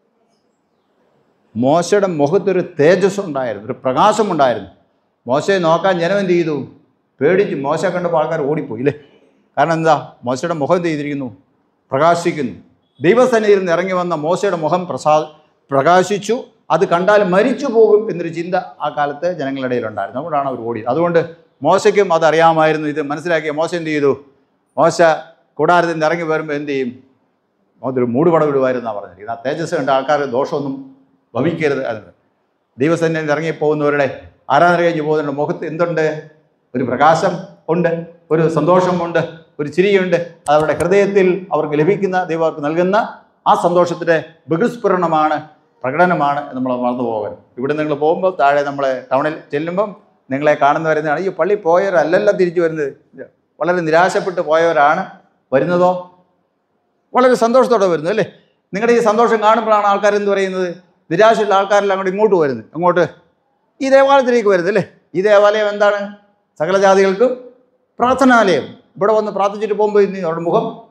മോശയുടെ മുഖത്തൊരു തേജസ് ഉണ്ടായിരുന്നു ഒരു പ്രകാശമുണ്ടായിരുന്നു മോശയെ നോക്കാൻ ജനം എന്ത് ചെയ്തു പേടിച്ച് മോശ കണ്ടപ്പോൾ ആൾക്കാർ ഓടിപ്പോയി ഇല്ലേ കാരണം എന്താ മോശയുടെ മുഖം എന്ത് ചെയ്തിരിക്കുന്നു പ്രകാശിക്കുന്നു ദൈവസന്നിധിയിൽ നിന്ന് ഇറങ്ങി വന്ന മോശയുടെ മുഖം പ്രസാ പ്രകാശിച്ചു അത് കണ്ടാൽ മരിച്ചു പോകും എന്നൊരു ചിന്ത ആ കാലത്ത് ജനങ്ങളുടെ ഇടയിലുണ്ടായിരുന്നു അതുകൊണ്ടാണ് അവർ ഓടിയത് അതുകൊണ്ട് മോശയ്ക്കും അതറിയാമായിരുന്നു ഇത് മനസ്സിലാക്കിയ മോശ എന്ത് ചെയ്തു മോശ കൂടാരത്തിൽ നിന്ന് ഇറങ്ങി വരുമ്പോൾ എന്ത് ചെയ്യും അതൊരു മൂടുപടം വിടുമായിരുന്നാണ് പറഞ്ഞിരിക്കുന്നത് ആ തേജസ് കണ്ട ആൾക്കാർ ദോഷമൊന്നും ഭവിക്കരുത് അതിന് ദൈവസന്നിധിയിൽ ഇറങ്ങിപ്പോകുന്നവരുടെ ആരാധന കഴിഞ്ഞ് പോകുന്നവരുടെ മുഖത്ത് എന്തുണ്ട് ഒരു പ്രകാശം ഉണ്ട് ഒരു സന്തോഷമുണ്ട് ഒരു ചിരിയുണ്ട് അത് അവരുടെ ഹൃദയത്തിൽ അവർക്ക് ലഭിക്കുന്ന ദൈവം അവർക്ക് നൽകുന്ന ആ സന്തോഷത്തിൻ്റെ ബഹിസ്ഫുരണമാണ് പ്രകടനമാണ് എന്ന് നമ്മൾ മറന്നു പോകരുത് ഇവിടെ നിങ്ങൾ പോകുമ്പോൾ താഴെ നമ്മൾ ടൗണിൽ ചെല്ലുമ്പം നിങ്ങളെ കാണുന്ന വരുന്നതാണ് ഈ പള്ളി പോയവരല്ലല്ല തിരിച്ചു വരുന്നത് വളരെ നിരാശപ്പെട്ട് പോയവരാണ് വരുന്നതോ വളരെ സന്തോഷത്തോടെ വരുന്നത് അല്ലേ നിങ്ങളുടെ ഈ സന്തോഷം കാണുമ്പോഴാണ് ആൾക്കാർ എന്ത് പറയുന്നത് നിരാശയുള്ള ആൾക്കാരെല്ലാം അങ്ങോട്ട് ഇങ്ങോട്ട് വരുന്നത് അങ്ങോട്ട് ഈ ദേവാലയത്തിലേക്ക് വരുന്നത് അല്ലേ ഈ ദേവാലയം എന്താണ് സകല ജാതികൾക്കും പ്രാർത്ഥനാലയം ഇവിടെ വന്ന് പ്രാർത്ഥിച്ചിട്ട് പോകുമ്പോൾ ഇന്ന് അവരുടെ മുഖം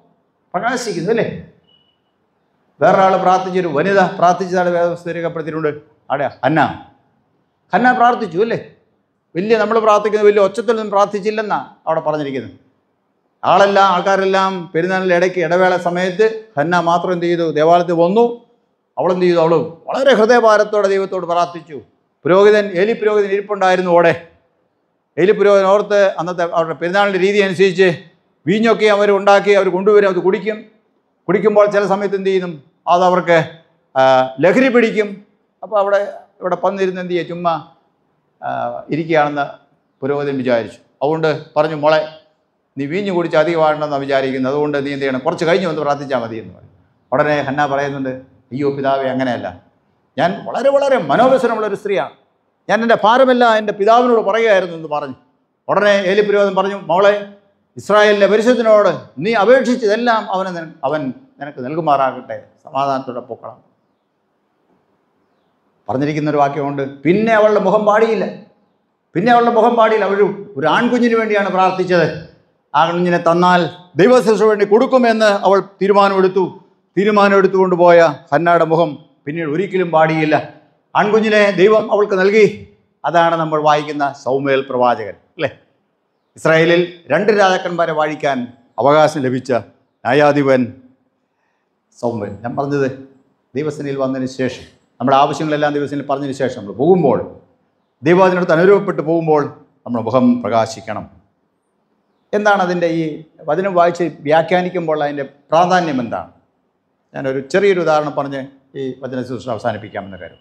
പ്രകാശിക്കുന്നു അല്ലേ വേറൊരാൾ പ്രാർത്ഥിച്ചൊരു വനിത പ്രാർത്ഥിച്ചതാണ് വേദവസ്ഥ രേഖപ്പെടുത്തിയിട്ടുണ്ട് അവിടെ ഹന്ന ഹന്ന പ്രാർത്ഥിച്ചു അല്ലേ വലിയ നമ്മൾ പ്രാർത്ഥിക്കുന്നത് വലിയ ഒച്ചത്തിൽ നിന്നും പ്രാർത്ഥിച്ചില്ലെന്നാ അവിടെ പറഞ്ഞിരിക്കുന്നത് ആളെല്ലാം ആൾക്കാരെല്ലാം പെരുന്നാളിൻ്റെ ഇടയ്ക്ക് ഇടവേള സമയത്ത് ഹന്ന മാത്രം എന്ത് ചെയ്തു ദേവാലയത്തിൽ വന്നു അവളെന്ത് ചെയ്തു അവൾ വളരെ ഹൃദയഭാരത്തോടെ ദൈവത്തോട് പ്രാർത്ഥിച്ചു പുരോഹിതൻ ഏലി പുരോഹിതൻ ഇരിപ്പുണ്ടായിരുന്നു ഓടെ ഏലി പുരോഹിതൻ ഓർത്ത് അന്നത്തെ അവരുടെ പെരുന്നാളിൻ്റെ രീതി അനുസരിച്ച് വീഞ്ഞൊക്കെ അവർ ഉണ്ടാക്കി അവർ കൊണ്ടുവരും അത് കുടിക്കും കുടിക്കുമ്പോൾ ചില സമയത്ത് എന്ത് ചെയ്യും അത് അവർക്ക് ആ, ലഹരി പിടിക്കും അപ്പോൾ അവിടെ ഇവിടെ വന്നിരുന്ന് എന്ത് ചെയ്യുക ചുമ്മാ ആ, ഇരിക്കുകയാണെന്ന് പുരോഹിതൻ വിചാരിച്ചു അതുകൊണ്ട് പറഞ്ഞു മോളെ നീ വീഞ്ഞു കുടിച്ച് അധികമാണെന്നാണ് വിചാരിക്കുന്നത് അതുകൊണ്ട് നീ എന്ത് ചെയ്യണം കുറച്ച് കഴിഞ്ഞ് വന്ന് പ്രാർത്ഥിച്ചാൽ മതി എന്ന് പറയും ഉടനെ ഹന്ന പറയുന്നുണ്ട് അയ്യോ പിതാവേ അങ്ങനെയല്ല ഞാൻ വളരെ വളരെ മനോവ്യസനമുള്ള ഒരു സ്ത്രീയാണ് ഞാൻ എൻ്റെ ഭാരമെല്ലാം എൻ്റെ പിതാവിനോട് പറയുകയായിരുന്നു എന്ന് പറഞ്ഞു ഉടനെ ഏലി പുരോഹിതൻ പറഞ്ഞു മോളെ ഇസ്രായേലിൻ്റെ പരിശുദ്ധനോട് നീ അപേക്ഷിച്ചതെല്ലാം അവന് നിന- അവൻ നിനക്ക് നൽകുമാറാകട്ടെ സമാധാനത്തോടെ പൊക്കണം പറഞ്ഞിരിക്കുന്ന ഒരു വാക്യമുണ്ട് പിന്നെ അവളുടെ മുഖം പാടിയില്ല പിന്നെ അവളുടെ മുഖം പാടിയില്ല അവൾ ഒരു ആൺകുഞ്ഞിന് വേണ്ടിയാണ് പ്രാർത്ഥിച്ചത് ആ കുഞ്ഞിനെ തന്നാൽ ദൈവശിക്ഷ വേണ്ടി കൊടുക്കുമെന്ന് അവൾ തീരുമാനമെടുത്തു തീരുമാനമെടുത്തുകൊണ്ട് പോയ ഹന്നയുടെ മുഖം പിന്നീട് ഒരിക്കലും പാടിയില്ല ആൺകുഞ്ഞിനെ ദൈവം അവൾക്ക് നൽകി അതാണ് നമ്മൾ വായിക്കുന്ന സൗമേൽ പ്രവാചകൻ അല്ലേ ഇസ്രായേലിൽ രണ്ട് രാജാക്കന്മാരെ വാഴിക്കാൻ അവകാശം ലഭിച്ച ന്യായാധിപൻ സൗമേൽ ഞാൻ പറഞ്ഞത് ദൈവസേനയിൽ വന്നതിന് ശേഷം നമ്മുടെ ആവശ്യങ്ങളെല്ലാം ദൈവസേനയിൽ പറഞ്ഞതിന് ശേഷം നമ്മൾ പോകുമ്പോൾ ദൈവത്തിനടുത്ത് അനുരൂപപ്പെട്ട് പോകുമ്പോൾ നമ്മുടെ മുഖം പ്രകാശിക്കണം എന്താണ് അതിൻ്റെ ഈ വചനം വായിച്ച് വ്യാഖ്യാനിക്കുമ്പോൾ അതിൻ്റെ പ്രാധാന്യം എന്താണ് ഞാനൊരു ചെറിയൊരു ഉദാഹരണം പറഞ്ഞ് ഈ വചന ശുശ്രൂഷ അവസാനിപ്പിക്കാമെന്ന കാര്യം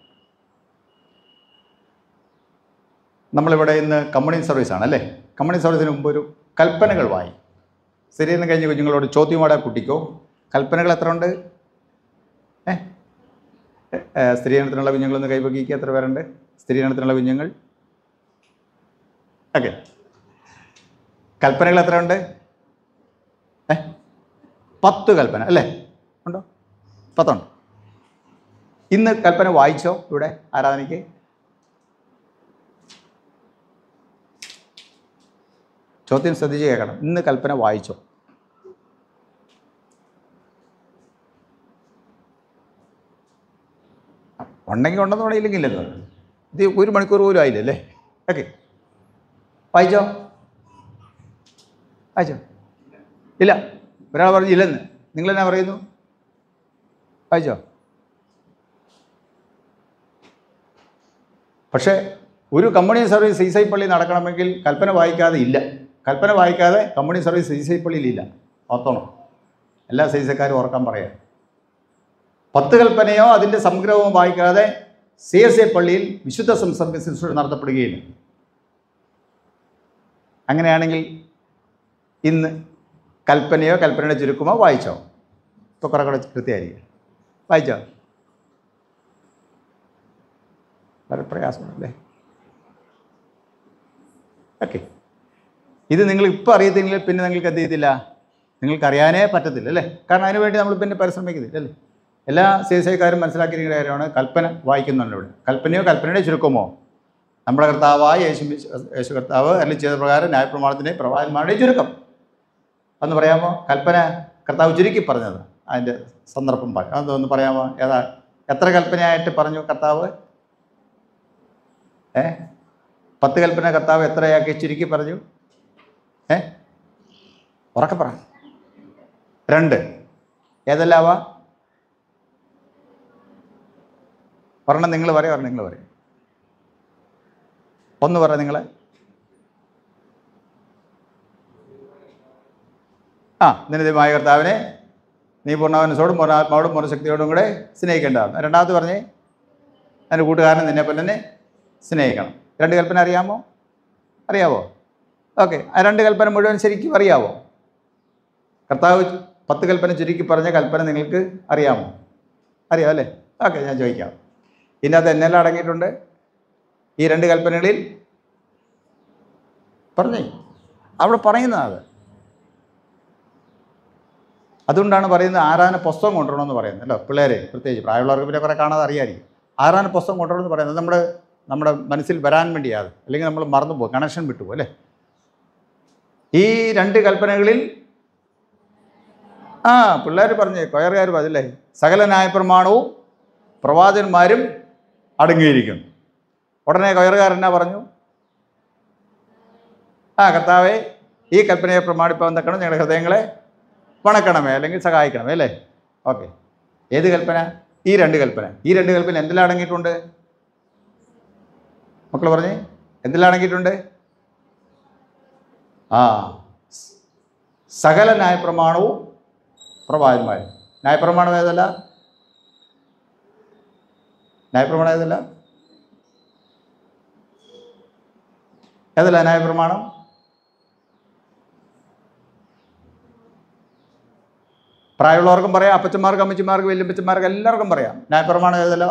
നമ്മളിവിടെ ഇന്ന് കമ്മ്യൂണിസ്റ്റ് സർവീസാണ് അല്ലേ കമ്മ്യൂണിസ്റ്റ് സർവീസിന് മുമ്പ് ഒരു കൽപ്പനകൾ വായി ശരീരം കഴിഞ്ഞ കുഞ്ഞുങ്ങളോട് ചോദ്യമാടാ കുട്ടിക്കോ കൽപ്പനകൾ എത്ര ഉണ്ട് ഏ ഏ, സ്ത്രീധനത്തിനുള്ള കുഞ്ഞുങ്ങളൊന്ന് കൈപൊക്കിക്കുക എത്ര പേരുണ്ട് സ്ത്രീധനത്തിനുള്ള കുഞ്ഞുങ്ങൾ ഓക്കെ കൽപ്പനകൾ എത്ര ഉണ്ട് ഏ പത്ത് കൽപ്പന അല്ലേ ഉണ്ടോ പത്തുണ്ട് ഇന്ന് കൽപ്പന വായിച്ചോ ഇവിടെ ആരാധനയ്ക്ക് ചോദ്യം ശ്രദ്ധിച്ച് കേൾക്കണം ഇന്ന് കൽപ്പന വായിച്ചോ ഉണ്ടെങ്കിൽ ഉണ്ടെന്ന് പറയില്ലെങ്കിലല്ലോ ഇത് ഒരു മണിക്കൂർ പോലും ആയില്ലല്ലേ ഓക്കെ വായിച്ചോ വായിച്ചോ ഇല്ല ഒരാൾ പറഞ്ഞു ഇല്ലെന്ന് നിങ്ങളെന്നാ പറയുന്നു വായിച്ചോ പക്ഷേ ഒരു കമ്പനി സർവീസ് സീസൈ പള്ളി നടക്കണമെങ്കിൽ കൽപ്പന വായിക്കാതെ ഇല്ല കൽപ്പന വായിക്കാതെ കമ്പനി സർവീസ് സീസൈ പള്ളിയിൽ ഇല്ല ഓർത്തോണം എല്ലാ സീസക്കാരും ഓർക്കാൻ പറയാം പത്ത് കൽപ്പനയോ അതിൻ്റെ സംഗ്രഹമോ വായിക്കാതെ സി എസ് എ പള്ളിയിൽ വിശുദ്ധ സംസർഗ ശുശ്രൂഷ നടത്തപ്പെടുകയില്ല അങ്ങനെയാണെങ്കിൽ ഇന്ന് കൽപ്പനയോ കൽപ്പനയുടെ ചുരുക്കമോ വായിച്ചോ ഇപ്പോൾ കുറെ കൂടെ കൃത്യമായിരിക്കും വായിച്ചോ വളരെ പ്രയാസമുണ്ടല്ലേ ഓക്കെ ഇത് നിങ്ങൾ ഇപ്പോൾ അറിയത്തില്ലെങ്കിൽ പിന്നെ നിങ്ങൾക്ക് എന്ത് ചെയ്യത്തില്ല നിങ്ങൾക്ക് അറിയാനേ പറ്റത്തില്ല അല്ലേ കാരണം അതിന് വേണ്ടി നമ്മൾ പിന്നെ പരിശ്രമിക്കുന്നില്ല അല്ലേ എല്ലാ സി എസ് ഐക്കാരും മനസ്സിലാക്കിയിരിക്കുന്ന കാര്യമാണ് കൽപ്പന വായിക്കുന്നുണ്ട് ഇവിടെ കൽപ്പനയോ കൽപ്പനയുടെ ചുരുക്കമോ നമ്മുടെ കർത്താവായ യേശു യേശു കർത്താവ് അല്ലെങ്കിൽ ചെയ്ത പ്രകാരം ന്യായപ്രമാണത്തിൻ്റെ പ്രവാചന്മാരുടെ ചുരുക്കം എന്ന് പറയാമോ കൽപ്പന കർത്താവ് ചുരുക്കി പറഞ്ഞത് അതിൻ്റെ സന്ദർഭം പറയും അതൊന്ന് പറയാമോ ഏതാ എത്ര കൽപ്പനയായിട്ട് പറഞ്ഞു കർത്താവ് ഏ പത്ത് കൽപ്പന കർത്താവ് എത്രയാക്കി ചുരുക്കി പറഞ്ഞു ഏ ഉറക്കെ പറ രണ്ട് ഏതെല്ലാവാ ഒരെണ്ണം നിങ്ങൾ പറയും ഒരെണ്ണം നിങ്ങൾ പറയും ഒന്ന് പറ നിങ്ങൾ ആ നിന്നിതമായ കർത്താവിനെ നീ പൂർണ്ണാവനസോടും പൂർണ്ണാത്മാവോടും പൂർണ്ണശക്തിയോടും കൂടെ സ്നേഹിക്കേണ്ടതാണ് രണ്ടാമത് പറഞ്ഞേ എൻ്റെ കൂട്ടുകാരനെ നിന്നെ പോലെ തന്നെ സ്നേഹിക്കണം രണ്ട് കൽപ്പന അറിയാമോ അറിയാവോ ഓക്കെ ആ രണ്ട് കൽപ്പന മുഴുവൻ ശരിക്കും അറിയാവോ കർത്താവ് പത്ത് കൽപ്പന ചുരുക്കി പറഞ്ഞ കൽപ്പന നിങ്ങൾക്ക് അറിയാമോ അറിയാം അല്ലേ ഓക്കെ ഞാൻ ചോദിക്കാം ഇതിനകത്ത് എന്നെല്ലാം അടങ്ങിയിട്ടുണ്ട് ഈ രണ്ട് കൽപ്പനകളിൽ പറഞ്ഞേ അവിടെ പറയുന്നതാണ് അത് അതുകൊണ്ടാണ് പറയുന്നത് ആരാന പുസ്തകം കൊണ്ടുവരണമെന്ന് പറയുന്നത് അല്ലോ പിള്ളേരെ പ്രത്യേകിച്ച് പ്രായമുള്ളവർക്ക് പിന്നെ കുറേ കാണാതെ അറിയാമായിരിക്കും ആരാന പുസ്തകം കൊണ്ടുവരണമെന്ന് പറയുന്നത് നമ്മുടെ നമ്മുടെ മനസ്സിൽ വരാൻ വേണ്ടിയാണ് അല്ലെങ്കിൽ നമ്മൾ മറന്നു പോകും കണക്ഷൻ വിട്ടുപോകും അല്ലേ ഈ രണ്ട് കൽപ്പനകളിൽ ആ പിള്ളേർ പറഞ്ഞ് കൊയറുകാർ പറഞ്ഞില്ലേ സകല ന്യായപ്രമാണവും പ്രവാചകന്മാരും അടങ്ങിയിരിക്കുന്നു ഉടനെ കൊയറുകാരൻ എന്നാ പറഞ്ഞു ആ കർത്താവെ ഈ കൽപ്പനയെ പ്രമാണിപ്പാൻ തക്കണം ഞങ്ങളുടെ ഹൃദയങ്ങളെ വണക്കണമേ അല്ലെങ്കിൽ സഹായിക്കണമേ അല്ലേ ഓക്കെ ഏത് കൽപ്പന ഈ രണ്ട് കൽപ്പന ഈ രണ്ട് കൽപ്പന എന്തെല്ലാം അടങ്ങിയിട്ടുണ്ട് മക്കൾ പറഞ്ഞേ എന്തെല്ലാം അടങ്ങിയിട്ടുണ്ട് ആ സകല ന്യായപ്രമാണവും പ്രവാചന്മാരും ന്യായപ്രമാണം ഏതല്ല ന്യായപ്രമാണം ഏതല്ല ഏതല്ല ന്യായപ്രമാണം പ്രായമുള്ളവർക്കും പറയാം അപ്പച്ചന്മാർക്ക് അമ്മച്ചിമാർക്ക് വല്യപ്പച്ചന്മാർക്ക് എല്ലാവർക്കും പറയാം ന്യായപ്രമാണം ഏതല്ല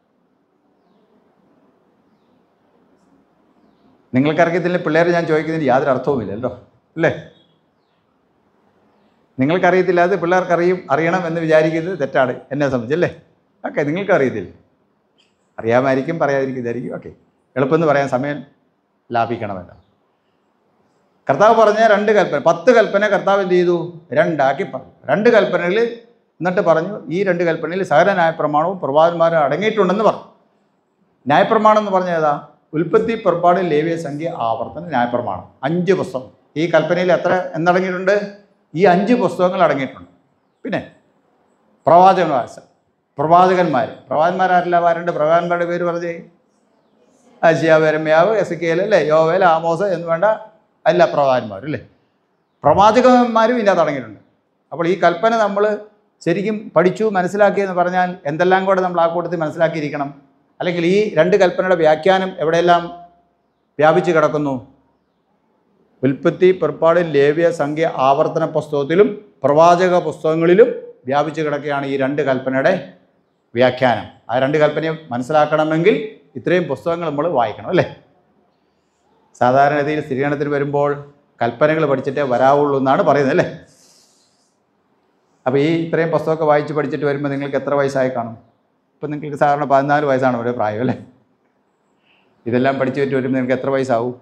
നിങ്ങൾക്കറിയത്തില്ല പിള്ളേർ ഞാൻ ചോദിക്കുന്നതിന് യാതൊരു അർത്ഥവുമില്ലല്ലോ അല്ലേ നിങ്ങൾക്കറിയത്തില്ല അത് പിള്ളേർക്കറിയും അറിയണം എന്ന് വിചാരിക്കുന്നത് തെറ്റാണ് എന്നെ സംബന്ധിച്ചല്ലേ ഓക്കെ നിങ്ങൾക്ക് അറിയത്തില്ല അറിയാമായിരിക്കും പറയാതിരിക്കുന്നതായിരിക്കും ഓക്കെ എളുപ്പമെന്ന് പറയാൻ സമയം ലാഭിക്കണമല്ലോ കർത്താവ് പറഞ്ഞ രണ്ട് കൽപ്പന പത്ത് കൽപ്പന കർത്താവ് എന്ത് ചെയ്തു രണ്ടാക്കി പറഞ്ഞു രണ്ട് കൽപ്പനകളിൽ എന്നിട്ട് പറഞ്ഞു ഈ രണ്ട് കൽപ്പനയിൽ സകല ന്യായപ്രമാണവും പ്രവാചന്മാരും അടങ്ങിയിട്ടുണ്ടെന്ന് പറഞ്ഞു ന്യായപ്രമാണം എന്ന് പറഞ്ഞ ഏതാ ഉൽപ്പത്തി പുറപ്പാട് ലേവ്യ സംഖ്യ ആവർത്തന ന്യായപ്രമാണം അഞ്ച് പുസ്തകം ഈ കൽപ്പനയിൽ എത്ര എന്നടങ്ങിയിട്ടുണ്ട് ഈ അഞ്ച് പുസ്തകങ്ങൾ അടങ്ങിയിട്ടുണ്ട് പിന്നെ പ്രവാചകന്മാർ പ്രവാചകന്മാർ പ്രവാചകന്മാരാരില്ല ആരുണ്ട് പ്രവാചകന്മാരുടെ പേര് പറഞ്ഞേ അശിയാവ് രമ്യാവ് എസ് കെ എൽ അല്ലേ യോവേൽ ആമോസ് എന്ന് വേണ്ട എല്ലാ പ്രവാചകന്മാരും അല്ലേ പ്രവാചകന്മാരും ഇതിനകത്ത് അടങ്ങിയിട്ടുണ്ട് അപ്പോൾ ഈ കൽപ്പന നമ്മൾ ശരിക്കും പഠിച്ചു മനസ്സിലാക്കിയെന്ന് പറഞ്ഞാൽ എന്തെല്ലാം കൂടെ നമ്മൾ ആ കൂട്ടത്തിൽ മനസ്സിലാക്കിയിരിക്കണം അല്ലെങ്കിൽ ഈ രണ്ട് കൽപ്പനയുടെ വ്യാഖ്യാനം എവിടെയെല്ലാം വ്യാപിച്ചു കിടക്കുന്നു ഉൽപ്പത്തി പുറപ്പാട് ലേവ്യ സംഖ്യ ആവർത്തന പുസ്തകത്തിലും പ്രവാചക പുസ്തകങ്ങളിലും വ്യാപിച്ചു കിടക്കുകയാണ് ഈ രണ്ട് കൽപ്പനയുടെ വ്യാഖ്യാനം ആ രണ്ട് കൽപ്പനയും മനസ്സിലാക്കണമെങ്കിൽ ഇത്രയും പുസ്തകങ്ങൾ നമ്മൾ വായിക്കണം അല്ലേ സാധാരണഗതിയിൽ സ്ഥിരീകരണത്തിന് വരുമ്പോൾ കൽപ്പനകൾ പഠിച്ചിട്ടേ വരാവുള്ളൂ എന്നാണ് പറയുന്നത് അല്ലേ അപ്പോൾ ഈ ഇത്രയും പുസ്തകമൊക്കെ വായിച്ച് പഠിച്ചിട്ട് വരുമ്പോൾ നിങ്ങൾക്ക് എത്ര വയസ്സായി കാണും ഇപ്പം നിങ്ങൾക്ക് സാധാരണ പതിനാല് വയസ്സാണ് ഒരു പ്രായം അല്ലേ ഇതെല്ലാം പഠിച്ചു പറ്റി വരുമ്പോൾ നിങ്ങൾക്ക് എത്ര വയസ്സാവും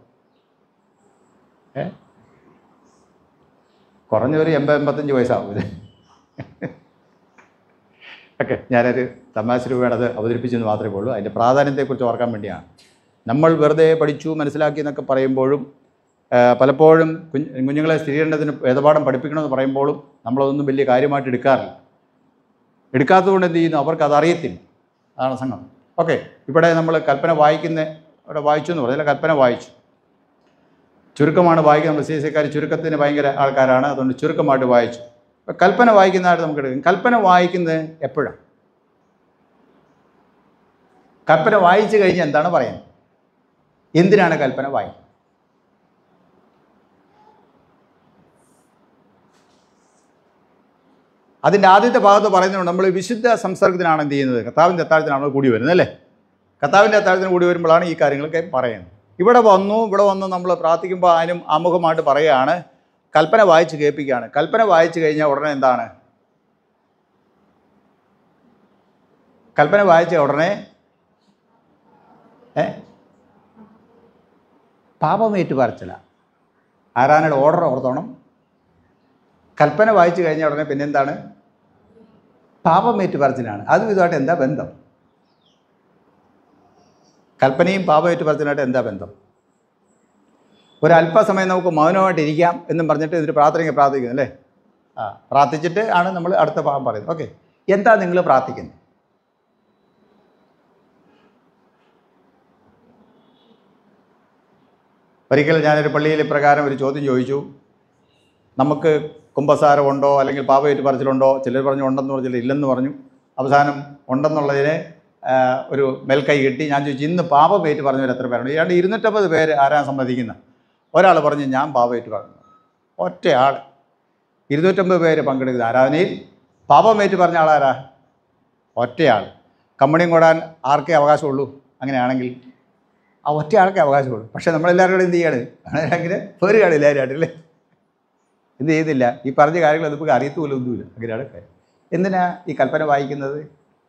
ഏ കുറഞ്ഞൊരു എൺപത് എൺപത്തഞ്ച് വയസ്സാവും ഇത് ഓക്കെ ഞാനൊരു തമാശ രൂപയാണ് അത് അവതരിപ്പിച്ചെന്ന് മാത്രമേ ഉള്ളൂ അതിൻ്റെ പ്രാധാന്യത്തെക്കുറിച്ച് ഓർക്കാൻ വേണ്ടിയാണ് നമ്മൾ വെറുതെ പഠിച്ചു മനസ്സിലാക്കി എന്നൊക്കെ പറയുമ്പോഴും ആ, പലപ്പോഴും കുഞ്ഞ് കുഞ്ഞുങ്ങളെ സ്ഥിരീകരണത്തിന് വേദപാഠം പഠിപ്പിക്കണമെന്ന് പറയുമ്പോഴും നമ്മളതൊന്നും വലിയ കാര്യമായിട്ട് എടുക്കാറില്ല എടുക്കാത്തതുകൊണ്ട് എന്ത് ചെയ്യുന്നു അവർക്ക് അത് അറിയത്തില്ല അതാണ് സംഗതി ഓക്കെ ഇവിടെ നമ്മൾ കൽപ്പന വായിക്കുന്ന ഇവിടെ വായിച്ചു എന്ന് പറഞ്ഞാൽ കൽപ്പന വായിച്ചു ചുരുക്കമാണ് വായിക്കുന്നത് നമ്മൾ സി എസ് സിക്കാർ ചുരുക്കത്തിന് ഭയങ്കര ആൾക്കാരാണ് അതുകൊണ്ട് ചുരുക്കമായിട്ട് വായിച്ചു അപ്പോൾ കൽപ്പന വായിക്കുന്നതായിട്ട് നമുക്ക് എടുക്കും കൽപ്പന വായിക്കുന്നത് എപ്പോഴാണ് കൽപ്പന വായിച്ചു കഴിഞ്ഞാൽ എന്താണ് പറയുന്നത് എന്തിനാണ് കൽപ്പന വായിക്കുന്നത് അതിൻ്റെ ആദ്യത്തെ ഭാഗത്ത് പറയുന്നത് നമ്മൾ വിശുദ്ധ സംസർഗത്തിനാണ് എന്ത് ചെയ്യുന്നത് കർത്താവിൻ്റെ അത്താഴത്തിനാണ് നമ്മൾ കൂടി വരുന്നത് അല്ലേ കർത്താവിൻ്റെ അത്താഴത്തിന് കൂടി വരുമ്പോഴാണ് ഈ കാര്യങ്ങളൊക്കെ പറയുന്നത് ഇവിടെ വന്നു ഇവിടെ വന്ന് നമ്മൾ പ്രാർത്ഥിക്കുമ്പോൾ അതിനും ആമുഖമായിട്ട് പറയുകയാണ് കൽപ്പന വായിച്ച് കേൾപ്പിക്കുകയാണ് കൽപ്പന വായിച്ചു കഴിഞ്ഞാൽ ഉടനെ എന്താണ് കൽപ്പന വായിച്ച ഉടനെ ഏ പാപമേറ്റ് പറച്ചില്ല ആരാനയുടെ ഓർഡർ ഓർത്തോണം കൽപ്പന വായിച്ചു കഴിഞ്ഞ ഉടനെ പിന്നെന്താണ് പാപമേറ്റ് പറച്ചിലാണ് അതും ഇതുമായിട്ട് എന്താ ബന്ധം കൽപ്പനയും പാപമേറ്റ് പറച്ചിലായിട്ട് എന്താ ബന്ധം ഒരല്പസമയം നമുക്ക് മൗനമായിട്ട് ഇരിക്കാം എന്നും പറഞ്ഞിട്ട് ഇതിന് പ്രാർത്ഥനയ്ക്ക് പ്രാർത്ഥിക്കുന്നു അല്ലേ ആ പ്രാർത്ഥിച്ചിട്ട് ആണ് നമ്മൾ അടുത്ത ഭാഗം പറയുന്നത് ഓക്കെ എന്താ നിങ്ങൾ പ്രാർത്ഥിക്കുന്നത് ഒരിക്കൽ ഞാനൊരു പള്ളിയിൽ ഇപ്രകാരം ഒരു ചോദ്യം ചോദിച്ചു നമുക്ക് കുമ്പസാരം ഉണ്ടോ അല്ലെങ്കിൽ പാപയേറ്റ് പറച്ചിലുണ്ടോ ചിലർ പറഞ്ഞു ഉണ്ടെന്ന് പറഞ്ഞു ചിലർ ഇല്ലെന്ന് പറഞ്ഞു അവസാനം ഉണ്ടെന്നുള്ളതിന് ആ, ഒരു മേൽക്കൈ കിട്ടി ഞാൻ ചോദിച്ചു ഇന്ന് പാപമേറ്റ് പറഞ്ഞവർ എത്ര പേരുണ്ട് ഏതാണ്ട് ഇരുന്നൂറ്റമ്പത് പേര് ആരാ സമ്മതിക്കുന്ന ഒരാൾ പറഞ്ഞു ഞാൻ പാപമേറ്റ് പറഞ്ഞു ഒറ്റയാൾ ഇരുന്നൂറ്റമ്പത് പേര് പങ്കെടുക്കുന്ന ആരാധനയിൽ പാപമേറ്റ് പറഞ്ഞ ആളാരാ ഒറ്റയാൾ കമ്മണിയും കൂടാൻ ആർക്കേ അവകാശമുള്ളൂ അങ്ങനെയാണെങ്കിൽ ആ ഒറ്റ ആൾക്കേ അവകാശമുള്ളൂ പക്ഷേ നമ്മളെല്ലാവരും കൂടെ എന്ത് ചെയ്യാണ് അങ്ങനെ ഒരു കാണില്ല ആരായിട്ടല്ലേ എന്ത് ചെയ്തില്ല ഈ പറഞ്ഞ കാര്യങ്ങൾ നമുക്ക് അറിയത്തുമില്ല ഒന്നുമില്ല അങ്ങനെയാണ് കാര്യം എന്തിനാ ഈ കൽപ്പന വായിക്കുന്നത്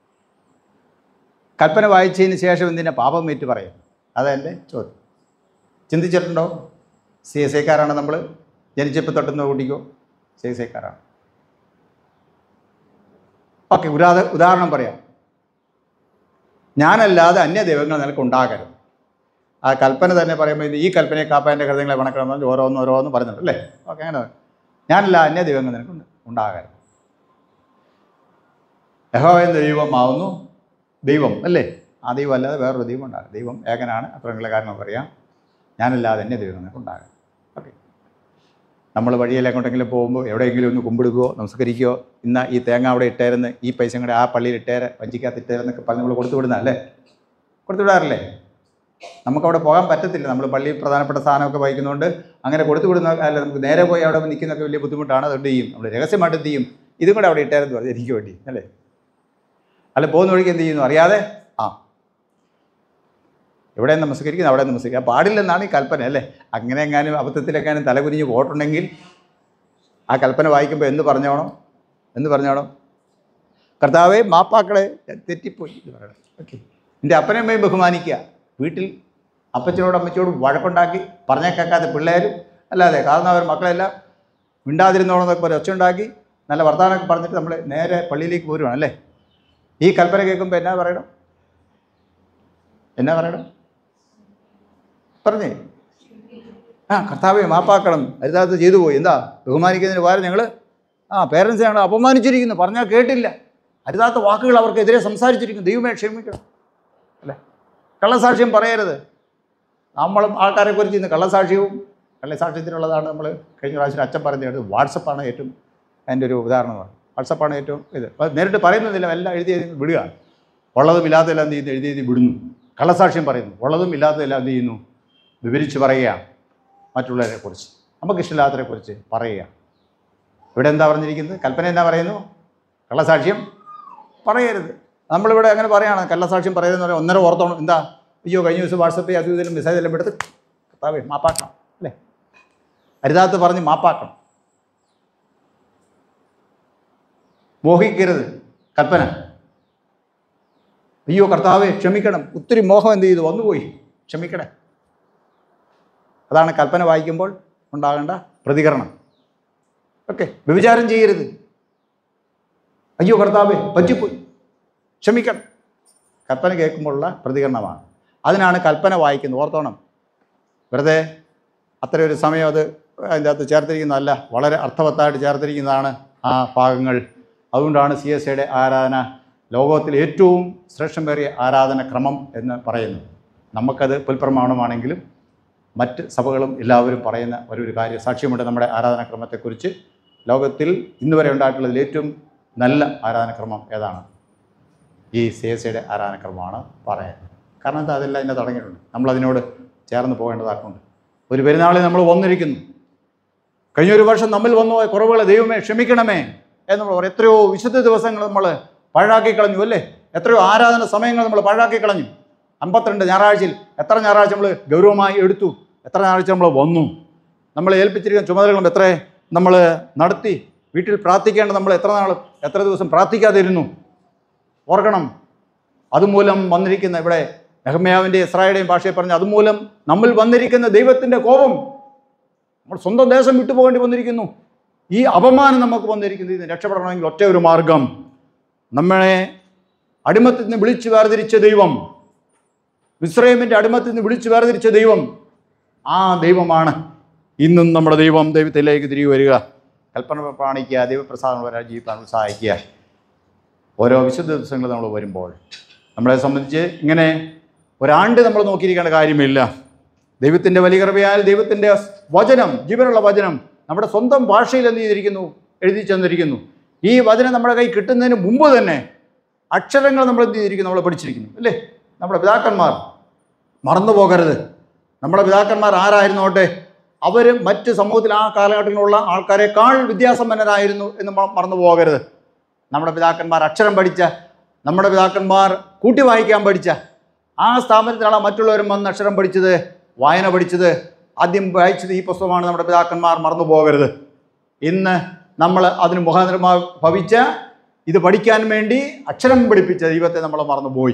കൽപ്പന വായിച്ചതിന് ശേഷം എന്തിനാ പാപം ഏറ്റു പറയും അതെൻ്റെ ചോദ്യം ചിന്തിച്ചിട്ടുണ്ടോ സി എസ് ഐക്കാരാണ് നമ്മൾ ജനിച്ചപ്പോൾ തൊട്ടുന്ന കൂട്ടിക്കോ സി എസ് ഐക്കാരാണ് ഓക്കെ ഉദാഹ ഉദാഹരണം പറയാം ഞാനല്ലാതെ അന്യ ദൈവങ്ങൾ നിനക്ക് ഉണ്ടാകരുത് ആ കൽപ്പന തന്നെ പറയുമ്പോൾ ഇത് ഈ കൽപ്പനയെ കാപ്പാൻ്റെ ഹൃദയങ്ങളെ വണക്കണമെന്ന് പറഞ്ഞ് ഓരോന്ന് ഓരോന്ന് പറയുന്നുണ്ട് അല്ലേ ഓക്കെ അങ്ങനെ ഞാനല്ല അന്യ ദൈവങ്ങൾ നിനക്ക് ഉണ്ട്- ഉണ്ടാകരുത് യഹോവ എന്ന ദൈവമാവുന്നു ദൈവം അല്ലേ ആ ദൈവം അല്ലാതെ വേറൊരു ദൈവം ഉണ്ടാകും ദൈവം ഏകനാണ് അത്രയുള്ള കാരണം പറയാം ഞാനല്ലാതെ അന്യ ദൈവം നിനക്ക് ഉണ്ടാകും ഓക്കെ നമ്മൾ വഴിയിൽ എങ്ങോട്ടെങ്കിലും പോകുമ്പോൾ എവിടെയെങ്കിലും ഒന്ന് കുമ്പിടുകയോ നമസ്കരിക്കുകയോ ഇന്ന് ഈ തേങ്ങ അവിടെ ഇട്ടേരുന്ന് ഈ പൈസ കൂടെ ആ പള്ളിയിൽ ഇട്ടേരെ വഞ്ചിക്കകത്ത് ഇട്ടേരെന്നൊക്കെ പറഞ്ഞ് നമ്മൾ കൊടുത്തു വിടുന്ന അല്ലേ കൊടുത്തു വിടാറില്ലേ നമുക്കവിടെ പോകാൻ പറ്റത്തില്ല നമ്മൾ പള്ളിയിൽ പ്രധാനപ്പെട്ട സാധനമൊക്കെ വഹിക്കുന്നതുകൊണ്ട് അങ്ങനെ കൊടുത്തു വിടുന്ന അല്ല നമുക്ക് നേരെ പോയി അവിടെ നിൽക്കുന്നതൊക്കെ വലിയ ബുദ്ധിമുട്ടാണ് അതുകൊണ്ട് ചെയ്യും നമ്മൾ രഹസ്യമായിട്ട് എന്ത് ചെയ്യും ഇതും കൂടെ അവിടെ ഇട്ടേരെന്ന് പറഞ്ഞു എനിക്ക് വേണ്ടി അല്ലേ അല്ല പോകുന്ന വഴിക്ക് എന്ത് ചെയ്യുന്നു അറിയാതെ ആ എവിടെ നമസ്കരിക്കുന്നു അവിടെ നമസ്കരിക്കുക പാടില്ലെന്നാണ് ഈ കൽപ്പന അല്ലേ അങ്ങനെ എങ്ങാനും അബദ്ധത്തിലെങ്ങാനും തലകുനിഞ്ഞ് പോയിട്ടുണ്ടെങ്കിൽ ആ കൽപ്പന വായിക്കുമ്പോൾ എന്ത് പറഞ്ഞോണം എന്ത് പറഞ്ഞോണം കർത്താവെ മാപ്പാക്കളെ ഞാൻ തെറ്റിപ്പോയി എന്ന് പറയണം ഓക്കെ എൻ്റെ അപ്പനമ്മയും ബഹുമാനിക്കുക വീട്ടിൽ അപ്പച്ചനോടും അമ്മച്ചോടും വഴക്കുണ്ടാക്കി പറഞ്ഞാൽ കേൾക്കാത്ത പിള്ളേരും അല്ലാതെ കാരണവർ മക്കളെല്ലാം മിണ്ടാതിരുന്നോളെന്നൊക്കെ ഒരു ഒച്ചുണ്ടാക്കി നല്ല വർത്തമാനമൊക്കെ പറഞ്ഞിട്ട് നമ്മൾ നേരെ പള്ളിയിലേക്ക് പോരുവാണ് അല്ലേ ഈ കൽപ്പന കേൾക്കുമ്പോൾ എന്നാ പറയണം എന്നാ പറയണം പറഞ്ഞേ ആ കർത്താവെ മാപ്പാക്കണം അരുതാത്ത ചെയ്തു പോയി എന്താ ബഹുമാനിക്കുന്നതിന് പകരം ഞങ്ങൾ ആ പേരൻസിനെ ഞങ്ങൾ അപമാനിച്ചിരിക്കുന്നു പറഞ്ഞാൽ കേട്ടില്ല അരുതാത്ത വാക്കുകൾ അവർക്കെതിരെ സംസാരിച്ചിരിക്കുന്നു ദൈവമേ ക്ഷമിക്കണം അല്ലേ കള്ളസാക്ഷ്യം പറയരുത് നമ്മളും ആൾക്കാരെ കുറിച്ച് ഇന്ന് കള്ളസാക്ഷ്യവും കള്ളസാക്ഷ്യത്തിനുള്ളതാണ് നമ്മൾ കഴിഞ്ഞ പ്രാവശ്യം അച്ഛൻ പറഞ്ഞത് വാട്സപ്പാണ് ഏറ്റവും അതിൻ്റെ ഒരു ഉദാഹരണമാണ് വാട്സപ്പാണ് ഏറ്റവും ഇത് അപ്പോൾ നേരിട്ട് പറയുന്നതില്ല എല്ലാം എഴുതി എഴുതി വിടുക ഉള്ളതും ഇല്ലാത്തതെല്ലാം എന്ത് ചെയ്യുന്നു എഴുതി എഴുതി വിടുന്നു കള്ളസാക്ഷ്യം പറയുന്നു ഉള്ളതും ഇല്ലാത്തതെല്ലാം എന്ത് ചെയ്യുന്നു വിവരിച്ച് പറയുകയാണ് മറ്റുള്ളവരെ കുറിച്ച് നമുക്കിഷ്ടമില്ലാത്തവരെ കുറിച്ച് പറയുക ഇവിടെ എന്താ പറഞ്ഞിരിക്കുന്നത് കൽപ്പന എന്താ പറയുന്നു കള്ളസാക്ഷ്യം പറയരുത് നമ്മളിവിടെ അങ്ങനെ പറയുകയാണ് കള്ളസാക്ഷ്യം പറയുന്നത് പറയാം ഒന്നര ഓർത്തോണം എന്താ അയ്യോ കഴിഞ്ഞ ദിവസം വാട്സപ്പിൽ അതും ഇതിലും മെസ്സേജ് എല്ലാം എടുത്ത് കർത്താവേ മാപ്പാക്കണം അല്ലേ അരുതാത്ത് പറഞ്ഞ് മാപ്പാക്കണം മോഹിക്കരുത് കൽപ്പന അയ്യോ കർത്താവെ ക്ഷമിക്കണം ഒത്തിരി മോഹം എന്ത് ചെയ്തു വന്നുപോയി ക്ഷമിക്കണേ അതാണ് കൽപ്പന വായിക്കുമ്പോൾ ഉണ്ടാകേണ്ട പ്രതികരണം ഓക്കെ വ്യഭിചാരം ചെയ്യരുത് അയ്യോ കർത്താവെ പറ്റിപ്പോയി ക്ഷമിക്കണം കൽപ്പന കേൾക്കുമ്പോഴുള്ള പ്രതികരണമാണ് അതിനാണ് കൽപ്പന വായിക്കുന്നത് ഓർത്തോണം വെറുതെ അത്ര ഒരു സമയം അത് അതിൻ്റെ അകത്ത് ചേർത്തിരിക്കുന്നതല്ല വളരെ അർത്ഥവത്തായിട്ട് ചേർത്തിരിക്കുന്നതാണ് ആ ഭാഗങ്ങൾ അതുകൊണ്ടാണ് സി എസ് ഐയുടെ ആരാധന ലോകത്തിൽ ഏറ്റവും ശ്രേഷ്ഠമേറിയ ആരാധന ക്രമം എന്ന് പറയുന്നത് നമുക്കത് പുൽപ്രമാണമാണെങ്കിലും മറ്റ് സഭകളും എല്ലാവരും പറയുന്ന ഒരു ഒരു കാര്യം സാക്ഷ്യമുണ്ട് നമ്മുടെ ആരാധനാക്രമത്തെക്കുറിച്ച് ലോകത്തിൽ ഇന്ന് വരെ ഉണ്ടായിട്ടുള്ളതിൽ ഏറ്റവും നല്ല ആരാധനാക്രമം ഏതാണ് ഈ സി എസ് ഐയുടെ ആരാധനക്രമമാണ് പറയുന്നത് കാരണം എന്താ അതെല്ലാം ഇതിനെ തുടങ്ങിയിട്ടുണ്ട് നമ്മളതിനോട് ചേർന്ന് പോകേണ്ടതാക്കുന്നുണ്ട് ഒരു പെരുന്നാളിൽ നമ്മൾ വന്നിരിക്കുന്നു കഴിഞ്ഞ ഒരു വർഷം നമ്മിൽ വന്നു പോയ കുറവുകളെ ദൈവമേ ക്ഷമിക്കണമേ എന്ന് നമ്മൾ പറയും എത്രയോ വിശുദ്ധ ദിവസങ്ങൾ നമ്മൾ പഴാക്കി കളഞ്ഞു അല്ലേ എത്രയോ ആരാധന സമയങ്ങൾ നമ്മൾ പഴാക്കി കളഞ്ഞു അമ്പത്തിരണ്ട് ഞായറാഴ്ചയിൽ എത്ര ഞായറാഴ്ച നമ്മൾ ഗൗരവമായി എടുത്തു എത്ര ഞായറാഴ്ച നമ്മൾ വന്നു നമ്മളെ ഏൽപ്പിച്ചിരിക്കുന്ന ചുമതലകളും എത്ര നമ്മൾ നടത്തി വീട്ടിൽ പ്രാർത്ഥിക്കേണ്ട നമ്മൾ എത്ര നാൾ എത്ര ദിവസം പ്രാർത്ഥിക്കാതിരുന്നു ഓർക്കണം അതുമൂലം വന്നിരിക്കുന്ന ഇവിടെ നെഹമ്യാവിൻ്റെ ഇസ്രായേലിൻ്റെയും ഭാഷയെ പറഞ്ഞ് അതുമൂലം നമ്മിൽ വന്നിരിക്കുന്ന ദൈവത്തിൻ്റെ കോപം നമ്മൾ സ്വന്തം ദേശം വിട്ടുപോകേണ്ടി വന്നിരിക്കുന്നു ഈ അപമാനം നമുക്ക് വന്നിരിക്കുന്നു ഇതിന് രക്ഷപ്പെടണമെങ്കിൽ ഒറ്റ ഒരു മാർഗം നമ്മളെ അടിമത്തിൽ നിന്ന് വിളിച്ചു വേർതിരിച്ച ദൈവം മിസ്രൈമിൻ്റെ അടിമത്തിൽ നിന്ന് വിളിച്ചു വേർതിരിച്ച ദൈവം ആ ദൈവമാണ് ഇന്നും നമ്മുടെ ദൈവം ദൈവത്തിലേക്ക് തിരികെ വരിക കൽപ്പന പ്രാണിക്കുക ദൈവപ്രസാദം വരാൻ ജീവിക്കാൻ സഹായിക്കുക ഓരോ വിശുദ്ധ ദിവസങ്ങൾ നമ്മൾ വരുമ്പോൾ നമ്മളെ സംബന്ധിച്ച് ഇങ്ങനെ ഒരാണ്ട് നമ്മൾ നോക്കിയിരിക്കേണ്ട കാര്യമില്ല ദൈവത്തിൻ്റെ വലിയ കൃപയാൽ ദൈവത്തിൻ്റെ വചനം ജീവനുള്ള വചനം നമ്മുടെ സ്വന്തം ഭാഷയിൽ എന്ത് ചെയ്തിരിക്കുന്നു എഴുതി ചെന്നിരിക്കുന്നു ഈ വചനം നമ്മുടെ കൈ കിട്ടുന്നതിന് മുമ്പ് തന്നെ അക്ഷരങ്ങൾ നമ്മൾ എന്ത് ചെയ്തിരിക്കുന്നു നമ്മൾ പഠിച്ചിരിക്കുന്നു അല്ലേ നമ്മുടെ പിതാക്കന്മാർ മറന്നു പോകരുത് നമ്മുടെ പിതാക്കന്മാർ ആരായിരുന്നോട്ടെ അവർ മറ്റ് സമൂഹത്തിൽ ആ കാലഘട്ടത്തിലുള്ള ആൾക്കാരെക്കാൾ വിദ്യാസമ്പന്നരായിരുന്നു എന്ന് മ- മറന്നു പോകരുത് നമ്മുടെ പിതാക്കന്മാർ അക്ഷരം പഠിച്ച നമ്മുടെ പിതാക്കന്മാർ കൂട്ടി വായിക്കാൻ പഠിച്ച ആ സ്ഥാപനത്തിലാണ് മറ്റുള്ളവരും വന്ന് അക്ഷരം പഠിച്ചത് വായന പഠിച്ചത് ആദ്യം വായിച്ചത് ഈ പുസ്തകമാണ് നമ്മുടെ പിതാക്കന്മാർ മറന്നു പോകരുത് ഇന്ന് നമ്മൾ അതിന് മുഖാന്തരമായി ഭവിച്ച ഇത് പഠിക്കാൻ വേണ്ടി അക്ഷരം പഠിപ്പിച്ച ദൈവത്തെ നമ്മൾ മറന്നുപോയി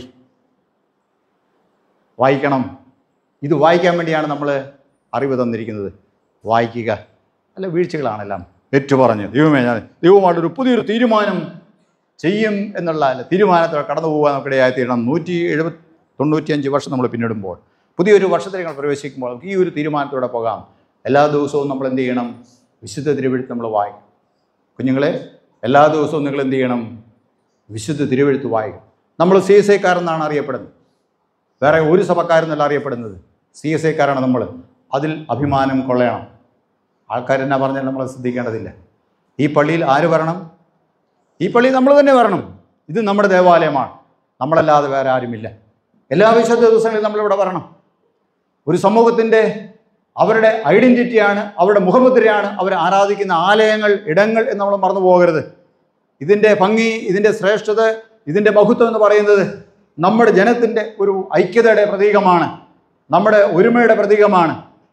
വായിക്കണം ഇത് വായിക്കാൻ വേണ്ടിയാണ് നമ്മൾ അറിവ് തന്നിരിക്കുന്നത് വായിക്കുക അല്ല വീഴ്ചകളാണെല്ലാം ഏറ്റുപറഞ്ഞ് ദൈവമേ ഞാൻ ദൈവമായിട്ടൊരു പുതിയൊരു തീരുമാനം ചെയ്യും എന്നുള്ള തീരുമാനത്തോടെ കടന്നു പോകാൻ നമുക്കിടയായി തീരണം നൂറ്റി എഴുപത്തി തൊണ്ണൂറ്റിയഞ്ച് വർഷം നമ്മൾ പിന്നിടുമ്പോൾ പുതിയൊരു വർഷത്തിൽ നമ്മൾ പ്രവേശിക്കുമ്പോൾ നമുക്ക് ഈ ഒരു തീരുമാനത്തോടെ പോകാം എല്ലാ ദിവസവും നമ്മൾ എന്ത് ചെയ്യണം വിശുദ്ധ തിരുവെഴുത്ത് നമ്മൾ വായിക്കും കുഞ്ഞുങ്ങളെ എല്ലാ ദിവസവും നിങ്ങൾ എന്ത് ചെയ്യണം വിശുദ്ധ തിരുവെഴുത്ത് വായിക്കും നമ്മൾ സി എസ് ഐക്കാരെന്നാണ് അറിയപ്പെടുന്നത് വേറെ ഒരു സഭക്കാരെന്നല്ല അറിയപ്പെടുന്നത് സി എസ് ഐക്കാരാണ് നമ്മൾ അതിൽ അഭിമാനം കൊള്ളണം ആൾക്കാരെന്നാ പറഞ്ഞാൽ നമ്മൾ ശ്രദ്ധിക്കേണ്ടതില്ല ഈ പള്ളിയിൽ ആര് വരണം ഈ പള്ളി നമ്മൾ തന്നെ വരണം ഇത് നമ്മുടെ ദേവാലയമാണ് നമ്മളല്ലാതെ വേറെ ആരുമില്ല എല്ലാ വിശുദ്ധ ദിവസങ്ങളിലും നമ്മളിവിടെ വരണം ഒരു സമൂഹത്തിൻ്റെ അവരുടെ ഐഡൻറ്റിറ്റിയാണ് അവരുടെ മുഖമുദ്രയാണ് അവർ ആരാധിക്കുന്ന ആലയങ്ങൾ ഇടങ്ങൾ എന്ന് നമ്മൾ മറന്നു പോകരുത് ഇതിൻ്റെ ഭംഗി ഇതിൻ്റെ ശ്രേഷ്ഠത ഇതിൻ്റെ മഹത്വം എന്ന് പറയുന്നത് നമ്മുടെ ജനത്തിൻ്റെ ഒരു ഐക്യതയുടെ പ്രതീകമാണ് നമ്മുടെ ഒരുമയുടെ പ്രതീകമാണ്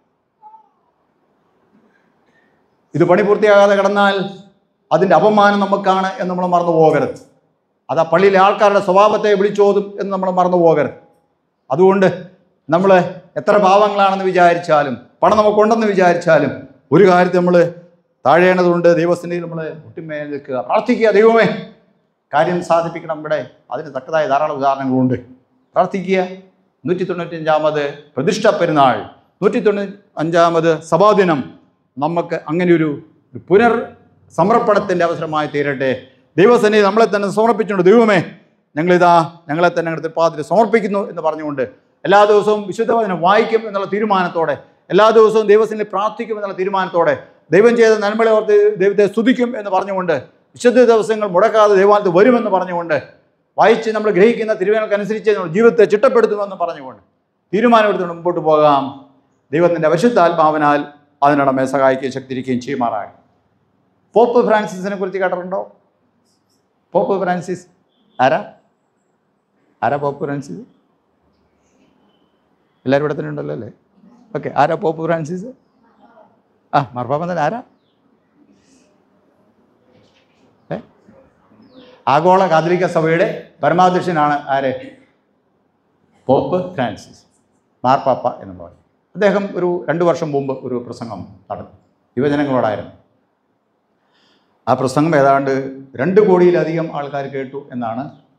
ഇത് പണി പൂർത്തിയാകാതെ കിടന്നാൽ അതിൻ്റെ അപമാനം നമുക്കാണ് എന്ന് നമ്മൾ മറന്നു പോകരുത് അത് ആ പള്ളിയിലെ ആൾക്കാരുടെ സ്വഭാവത്തെ വിളിച്ചോതും എന്ന് നമ്മൾ മറന്നു പോകരുത് അതുകൊണ്ട് നമ്മൾ എത്ര പാവങ്ങളാണെന്ന് വിചാരിച്ചാലും പണം നമുക്കുണ്ടെന്ന് വിചാരിച്ചാലും ഒരു കാര്യത്തിൽ നമ്മൾ താഴേണ്ടതുണ്ട് ദൈവസ്ഥനിൽ നമ്മൾ ഒട്ടുമേ നിൽക്കുക പ്രാർത്ഥിക്കുക ദൈവമേ കാര്യം സാധിപ്പിക്കണം ഇവിടെ അതിന് തക്കതായ ധാരാളം ഉദാഹരണങ്ങളുണ്ട് പ്രാർത്ഥിക്കുക നൂറ്റി തൊണ്ണൂറ്റഞ്ചാമത് പ്രതിഷ്ഠ പെരുന്നാൾ നൂറ്റി തൊണ്ണൂറ്റി അഞ്ചാമത് സഭാദിനം നമുക്ക് അങ്ങനെ ഒരു ഒരു പുനർ സമർപ്പണത്തിൻ്റെ അവസരമായി തീരട്ടെ ദൈവസേനയെ നമ്മളെ തന്നെ സമർപ്പിച്ചുകൊണ്ട് ദൈവമേ ഞങ്ങളിതാ ഞങ്ങളെ തന്നെ ഞങ്ങളുടെ പാതിരി സമർപ്പിക്കുന്നു എന്ന് പറഞ്ഞുകൊണ്ട് എല്ലാ ദിവസവും വിശുദ്ധവചനം വായിക്കും എന്നുള്ള തീരുമാനത്തോടെ എല്ലാ ദിവസവും ദൈവസേനയിൽ പ്രാർത്ഥിക്കും എന്നുള്ള തീരുമാനത്തോടെ ദൈവം ചെയ്ത നന്മകളെ ഓർത്ത് ദൈവത്തെ സ്തുതിക്കും എന്ന് പറഞ്ഞുകൊണ്ട് വിശുദ്ധ ദിവസങ്ങൾ മുടക്കാതെ ദൈവാലയത്ത് വരുമെന്ന് പറഞ്ഞുകൊണ്ട് വായിച്ച് നമ്മൾ ഗ്രഹിക്കുന്ന തിരുവേനക്കനുസരിച്ച് നമ്മൾ ജീവിതത്തെ ചിട്ടപ്പെടുത്തുമെന്ന് പറഞ്ഞുകൊണ്ട് തീരുമാനമെടുത്തുകൊണ്ട് മുമ്പോട്ട് പോകാം ദൈവത്തിൻ്റെ പരിശുദ്ധാത്മാവിനാൽ അതിനടമെ സഹായിക്കുകയും ശക്തിരിക്കുകയും ചെയ്യുമാറായി പോപ്പ് ഫ്രാൻസിസിനെ കുറിച്ച് കേട്ടിട്ടുണ്ടോ പോപ്പ് ഫ്രാൻസിസ് ആരാ ആരാ പോപ്പ് ഫ്രാൻസിസ് എല്ലാവരും ഇവിടെ തന്നെ ഉണ്ടല്ലോ അല്ലേ ഓക്കെ ആരാ പോപ്പ് ഫ്രാൻസിസ് ആ മാർപ്പാപ്പൻ തന്നെ ആരാ ഏ ആഗോള കാതലിക്ക സഭയുടെ പരമാധ്യക്ഷനാണ് ആര് പോപ്പ് ഫ്രാൻസിസ് മാർപ്പാപ്പ എന്ന് പറയും അദ്ദേഹം ഒരു രണ്ട് വർഷം മുമ്പ് ഒരു പ്രസംഗം നടന്നു യുവജനങ്ങളോടായിരുന്നു ആ പ്രസംഗം ഏതാണ്ട് രണ്ട് കോടിയിലധികം ആൾക്കാർ കേട്ടു എന്നാണ്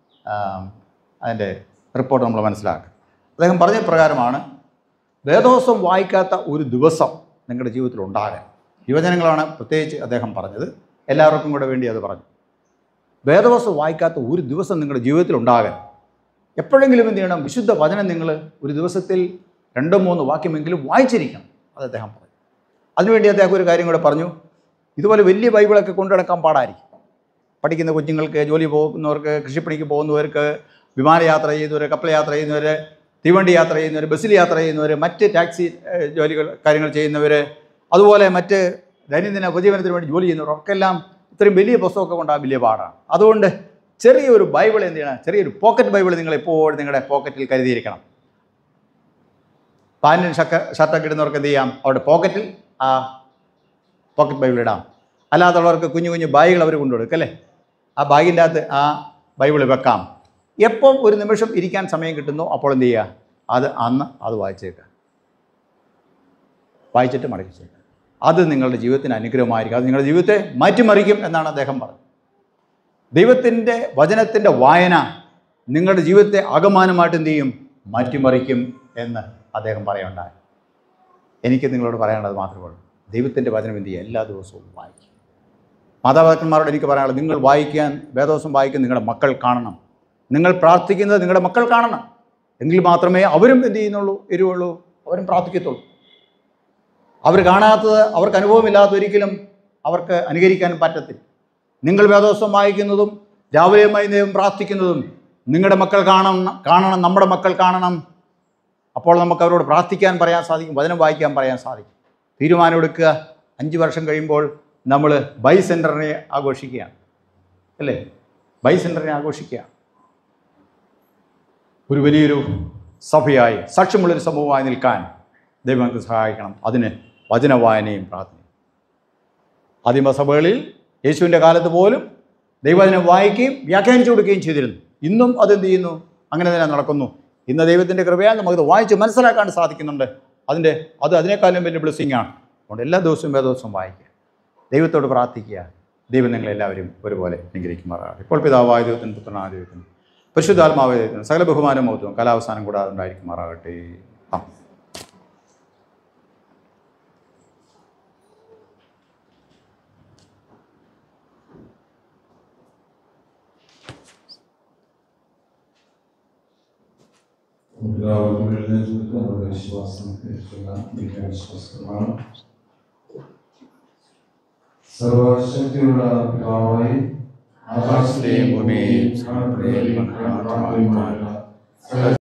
അതിൻ്റെ റിപ്പോർട്ട് നമ്മൾ മനസ്സിലാക്കുക അദ്ദേഹം പറഞ്ഞ പ്രകാരമാണ് വേദോസം വായിക്കാത്ത ഒരു ദിവസം നിങ്ങളുടെ ജീവിതത്തിൽ ഉണ്ടാകാൻ യുവജനങ്ങളാണ് പ്രത്യേകിച്ച് അദ്ദേഹം പറഞ്ഞത് എല്ലാവർക്കും കൂടെ വേണ്ടി അത് പറഞ്ഞു വേദവസ്തു വായിക്കാത്ത ഒരു ദിവസം നിങ്ങളുടെ ജീവിതത്തിൽ ഉണ്ടാകാൻ എപ്പോഴെങ്കിലും എന്ത് ചെയ്യണം വിശുദ്ധ വചനം നിങ്ങൾ ഒരു ദിവസത്തിൽ രണ്ടോ മൂന്നോ വാക്യമെങ്കിലും വായിച്ചിരിക്കണം അത് അദ്ദേഹം പറഞ്ഞു അതിനുവേണ്ടി അദ്ദേഹം ഒരു കാര്യം കൂടെ പറഞ്ഞു ഇതുപോലെ വലിയ ബൈബിളൊക്കെ കൊണ്ടു നടക്കാൻ പാടായിരിക്കും പഠിക്കുന്ന കുഞ്ഞുങ്ങൾക്ക് ജോലി പോകുന്നവർക്ക് കൃഷിപ്പണിക്ക് പോകുന്നവർക്ക് വിമാനയാത്ര ചെയ്യുന്നവർ കപ്പൽ യാത്ര ചെയ്യുന്നവർ തീവണ്ടി യാത്ര ചെയ്യുന്നവർ ബസ്സിൽ യാത്ര ചെയ്യുന്നവർ മറ്റ് ടാക്സി ഏഹ്, ജോലികൾ കാര്യങ്ങൾ ചെയ്യുന്നവർ അതുപോലെ മറ്റ് ദൈനംദിന ഉപജീവനത്തിന് വേണ്ടി ജോലി ചെയ്യുന്നവർക്കെല്ലാം ഇത്രയും വലിയ പുസ്തകമൊക്കെ കൊണ്ടാൽ വലിയ പാടാണ് അതുകൊണ്ട് ചെറിയൊരു ബൈബിൾ എന്ത് ചെയ്യണം ചെറിയൊരു പോക്കറ്റ് ബൈബിൾ നിങ്ങൾ എപ്പോഴും നിങ്ങളുടെ പോക്കറ്റിൽ കരുതിയിരിക്കണം പാൻറ്റും ഷക്ക ഷർട്ടൊക്കെ ഇടുന്നവർക്ക് എന്ത് ചെയ്യാം അവരുടെ പോക്കറ്റിൽ ആ പോക്കറ്റ് ബൈബിൾ ഇടാം അല്ലാത്തുള്ളവർക്ക് കുഞ്ഞു കുഞ്ഞു ബാഗുകൾ അവർ കൊണ്ടുകൊടുക്കും അല്ലേ ആ ബാഗിൻ്റെ അകത്ത് ആ ബൈബിൾ വെക്കാം എപ്പം ഒരു നിമിഷം ഇരിക്കാൻ സമയം കിട്ടുന്നു അപ്പോൾ എന്ത് ചെയ്യുക അത് അന്ന് അത് വായിച്ചേക്കുക വായിച്ചിട്ട് മടക്കിച്ചേക്കുക അത് നിങ്ങളുടെ ജീവിതത്തിന് അനുഗ്രഹമായിരിക്കും അത് നിങ്ങളുടെ ജീവിതത്തെ മാറ്റിമറിക്കും എന്നാണ് അദ്ദേഹം പറഞ്ഞത് ദൈവത്തിൻ്റെ വചനത്തിൻ്റെ വായന നിങ്ങളുടെ ജീവിതത്തെ അകമാനമായിട്ട് എന്ത് ചെയ്യും മാറ്റിമറിക്കും എന്ന് അദ്ദേഹം പറയുണ്ടായി എനിക്ക് നിങ്ങളോട് പറയാനുള്ളത് മാത്രമേ ഉള്ളൂ ദൈവത്തിൻ്റെ വചനം എന്ത് ചെയ്യുക എല്ലാ ദിവസവും വായിക്കും മാതാപിതാക്കന്മാരോട് എനിക്ക് പറയാനുള്ളത് നിങ്ങൾ വായിക്കാൻ വേദോസം വായിക്കാൻ നിങ്ങളുടെ മക്കൾ കാണണം നിങ്ങൾ പ്രാർത്ഥിക്കുന്നത് നിങ്ങളുടെ മക്കൾ കാണണം എങ്കിൽ മാത്രമേ അവരും എന്ത് ചെയ്യുന്നുള്ളൂ എരിവുള്ളൂ അവരും പ്രാർത്ഥിക്കത്തുള്ളൂ അവർ കാണാത്തത് അവർക്ക് അനുഭവമില്ലാത്ത ഒരിക്കലും അവർക്ക് അനുകരിക്കാൻ പറ്റത്തില്ല നിങ്ങൾ വേദോസം വായിക്കുന്നതും രാവിലെയും വൈകുന്നേരം പ്രാർത്ഥിക്കുന്നതും നിങ്ങളുടെ മക്കൾ കാണണം കാണണം നമ്മുടെ മക്കൾ കാണണം അപ്പോൾ നമുക്ക് അവരോട് പ്രാർത്ഥിക്കാൻ പറയാൻ സാധിക്കും വചനം വായിക്കാൻ പറയാൻ സാധിക്കും തീരുമാനമെടുക്കുക അഞ്ച് വർഷം കഴിയുമ്പോൾ നമ്മൾ ബൈ സെൻറ്ററിനെ ആഘോഷിക്കുകയാണ് അല്ലേ ബൈ സെൻറ്ററിനെ ആഘോഷിക്കുകയാണ് ഒരു വലിയൊരു സഭയായി സാക്ഷ്യമുള്ളൊരു സമൂഹമായി നിൽക്കാൻ ദൈവം നമുക്ക് സഹായിക്കണം അതിന് വചനവായനയും പ്രാർത്ഥനയും ആദിമസഭകളിൽ യേശുവിൻ്റെ കാലത്ത് പോലും ദൈവവചനം വായിക്കുകയും വ്യാഖ്യാനിച്ചു കൊടുക്കുകയും ചെയ്തിരുന്നു ഇന്നും അതെന്ത് ചെയ്യുന്നു അങ്ങനെ തന്നെ നടക്കുന്നു ഇന്ന് ദൈവത്തിൻ്റെ കൃപയാൽ നമുക്കത് വായിച്ച് മനസ്സിലാക്കാൻ സാധിക്കുന്നുണ്ട് അതിൻ്റെ അത് അതിനേക്കാളും വലിയ ബ്ലെസ്സിങ് ആണ് അതുകൊണ്ട് എല്ലാ ദിവസവും വേദോത്സവം വായിക്കുക ദൈവത്തോട് പ്രാർത്ഥിക്കുക ദൈവം നിങ്ങളെല്ലാവരും ഒരുപോലെ അനുഗ്രഹിക്കുമാറാകട്ടെ ഇപ്പോൾ പിതാവായ ദൈവത്തിന് പുത്രനായ ദൈവത്തിന് പരിശുദ്ധാത്മാവായ ദൈവത്തിന് സകല ബഹുമാനം മൗത്വം കലാവസാനം കൂടാതെ ഉണ്ടായിരിക്കുമാറാകട്ടെ ആ എല്ലാവർക്കും എഴുന്നേറ്റ് നമ്മുടെ വിശ്വാസം ഏൽക്കുന്ന വിശ്വാസമാണ് സർവശക്തിയുള്ള പിതാവായി ആകാശത്തെയും ഭൂമിയെയും സമർപ്പണയിൽ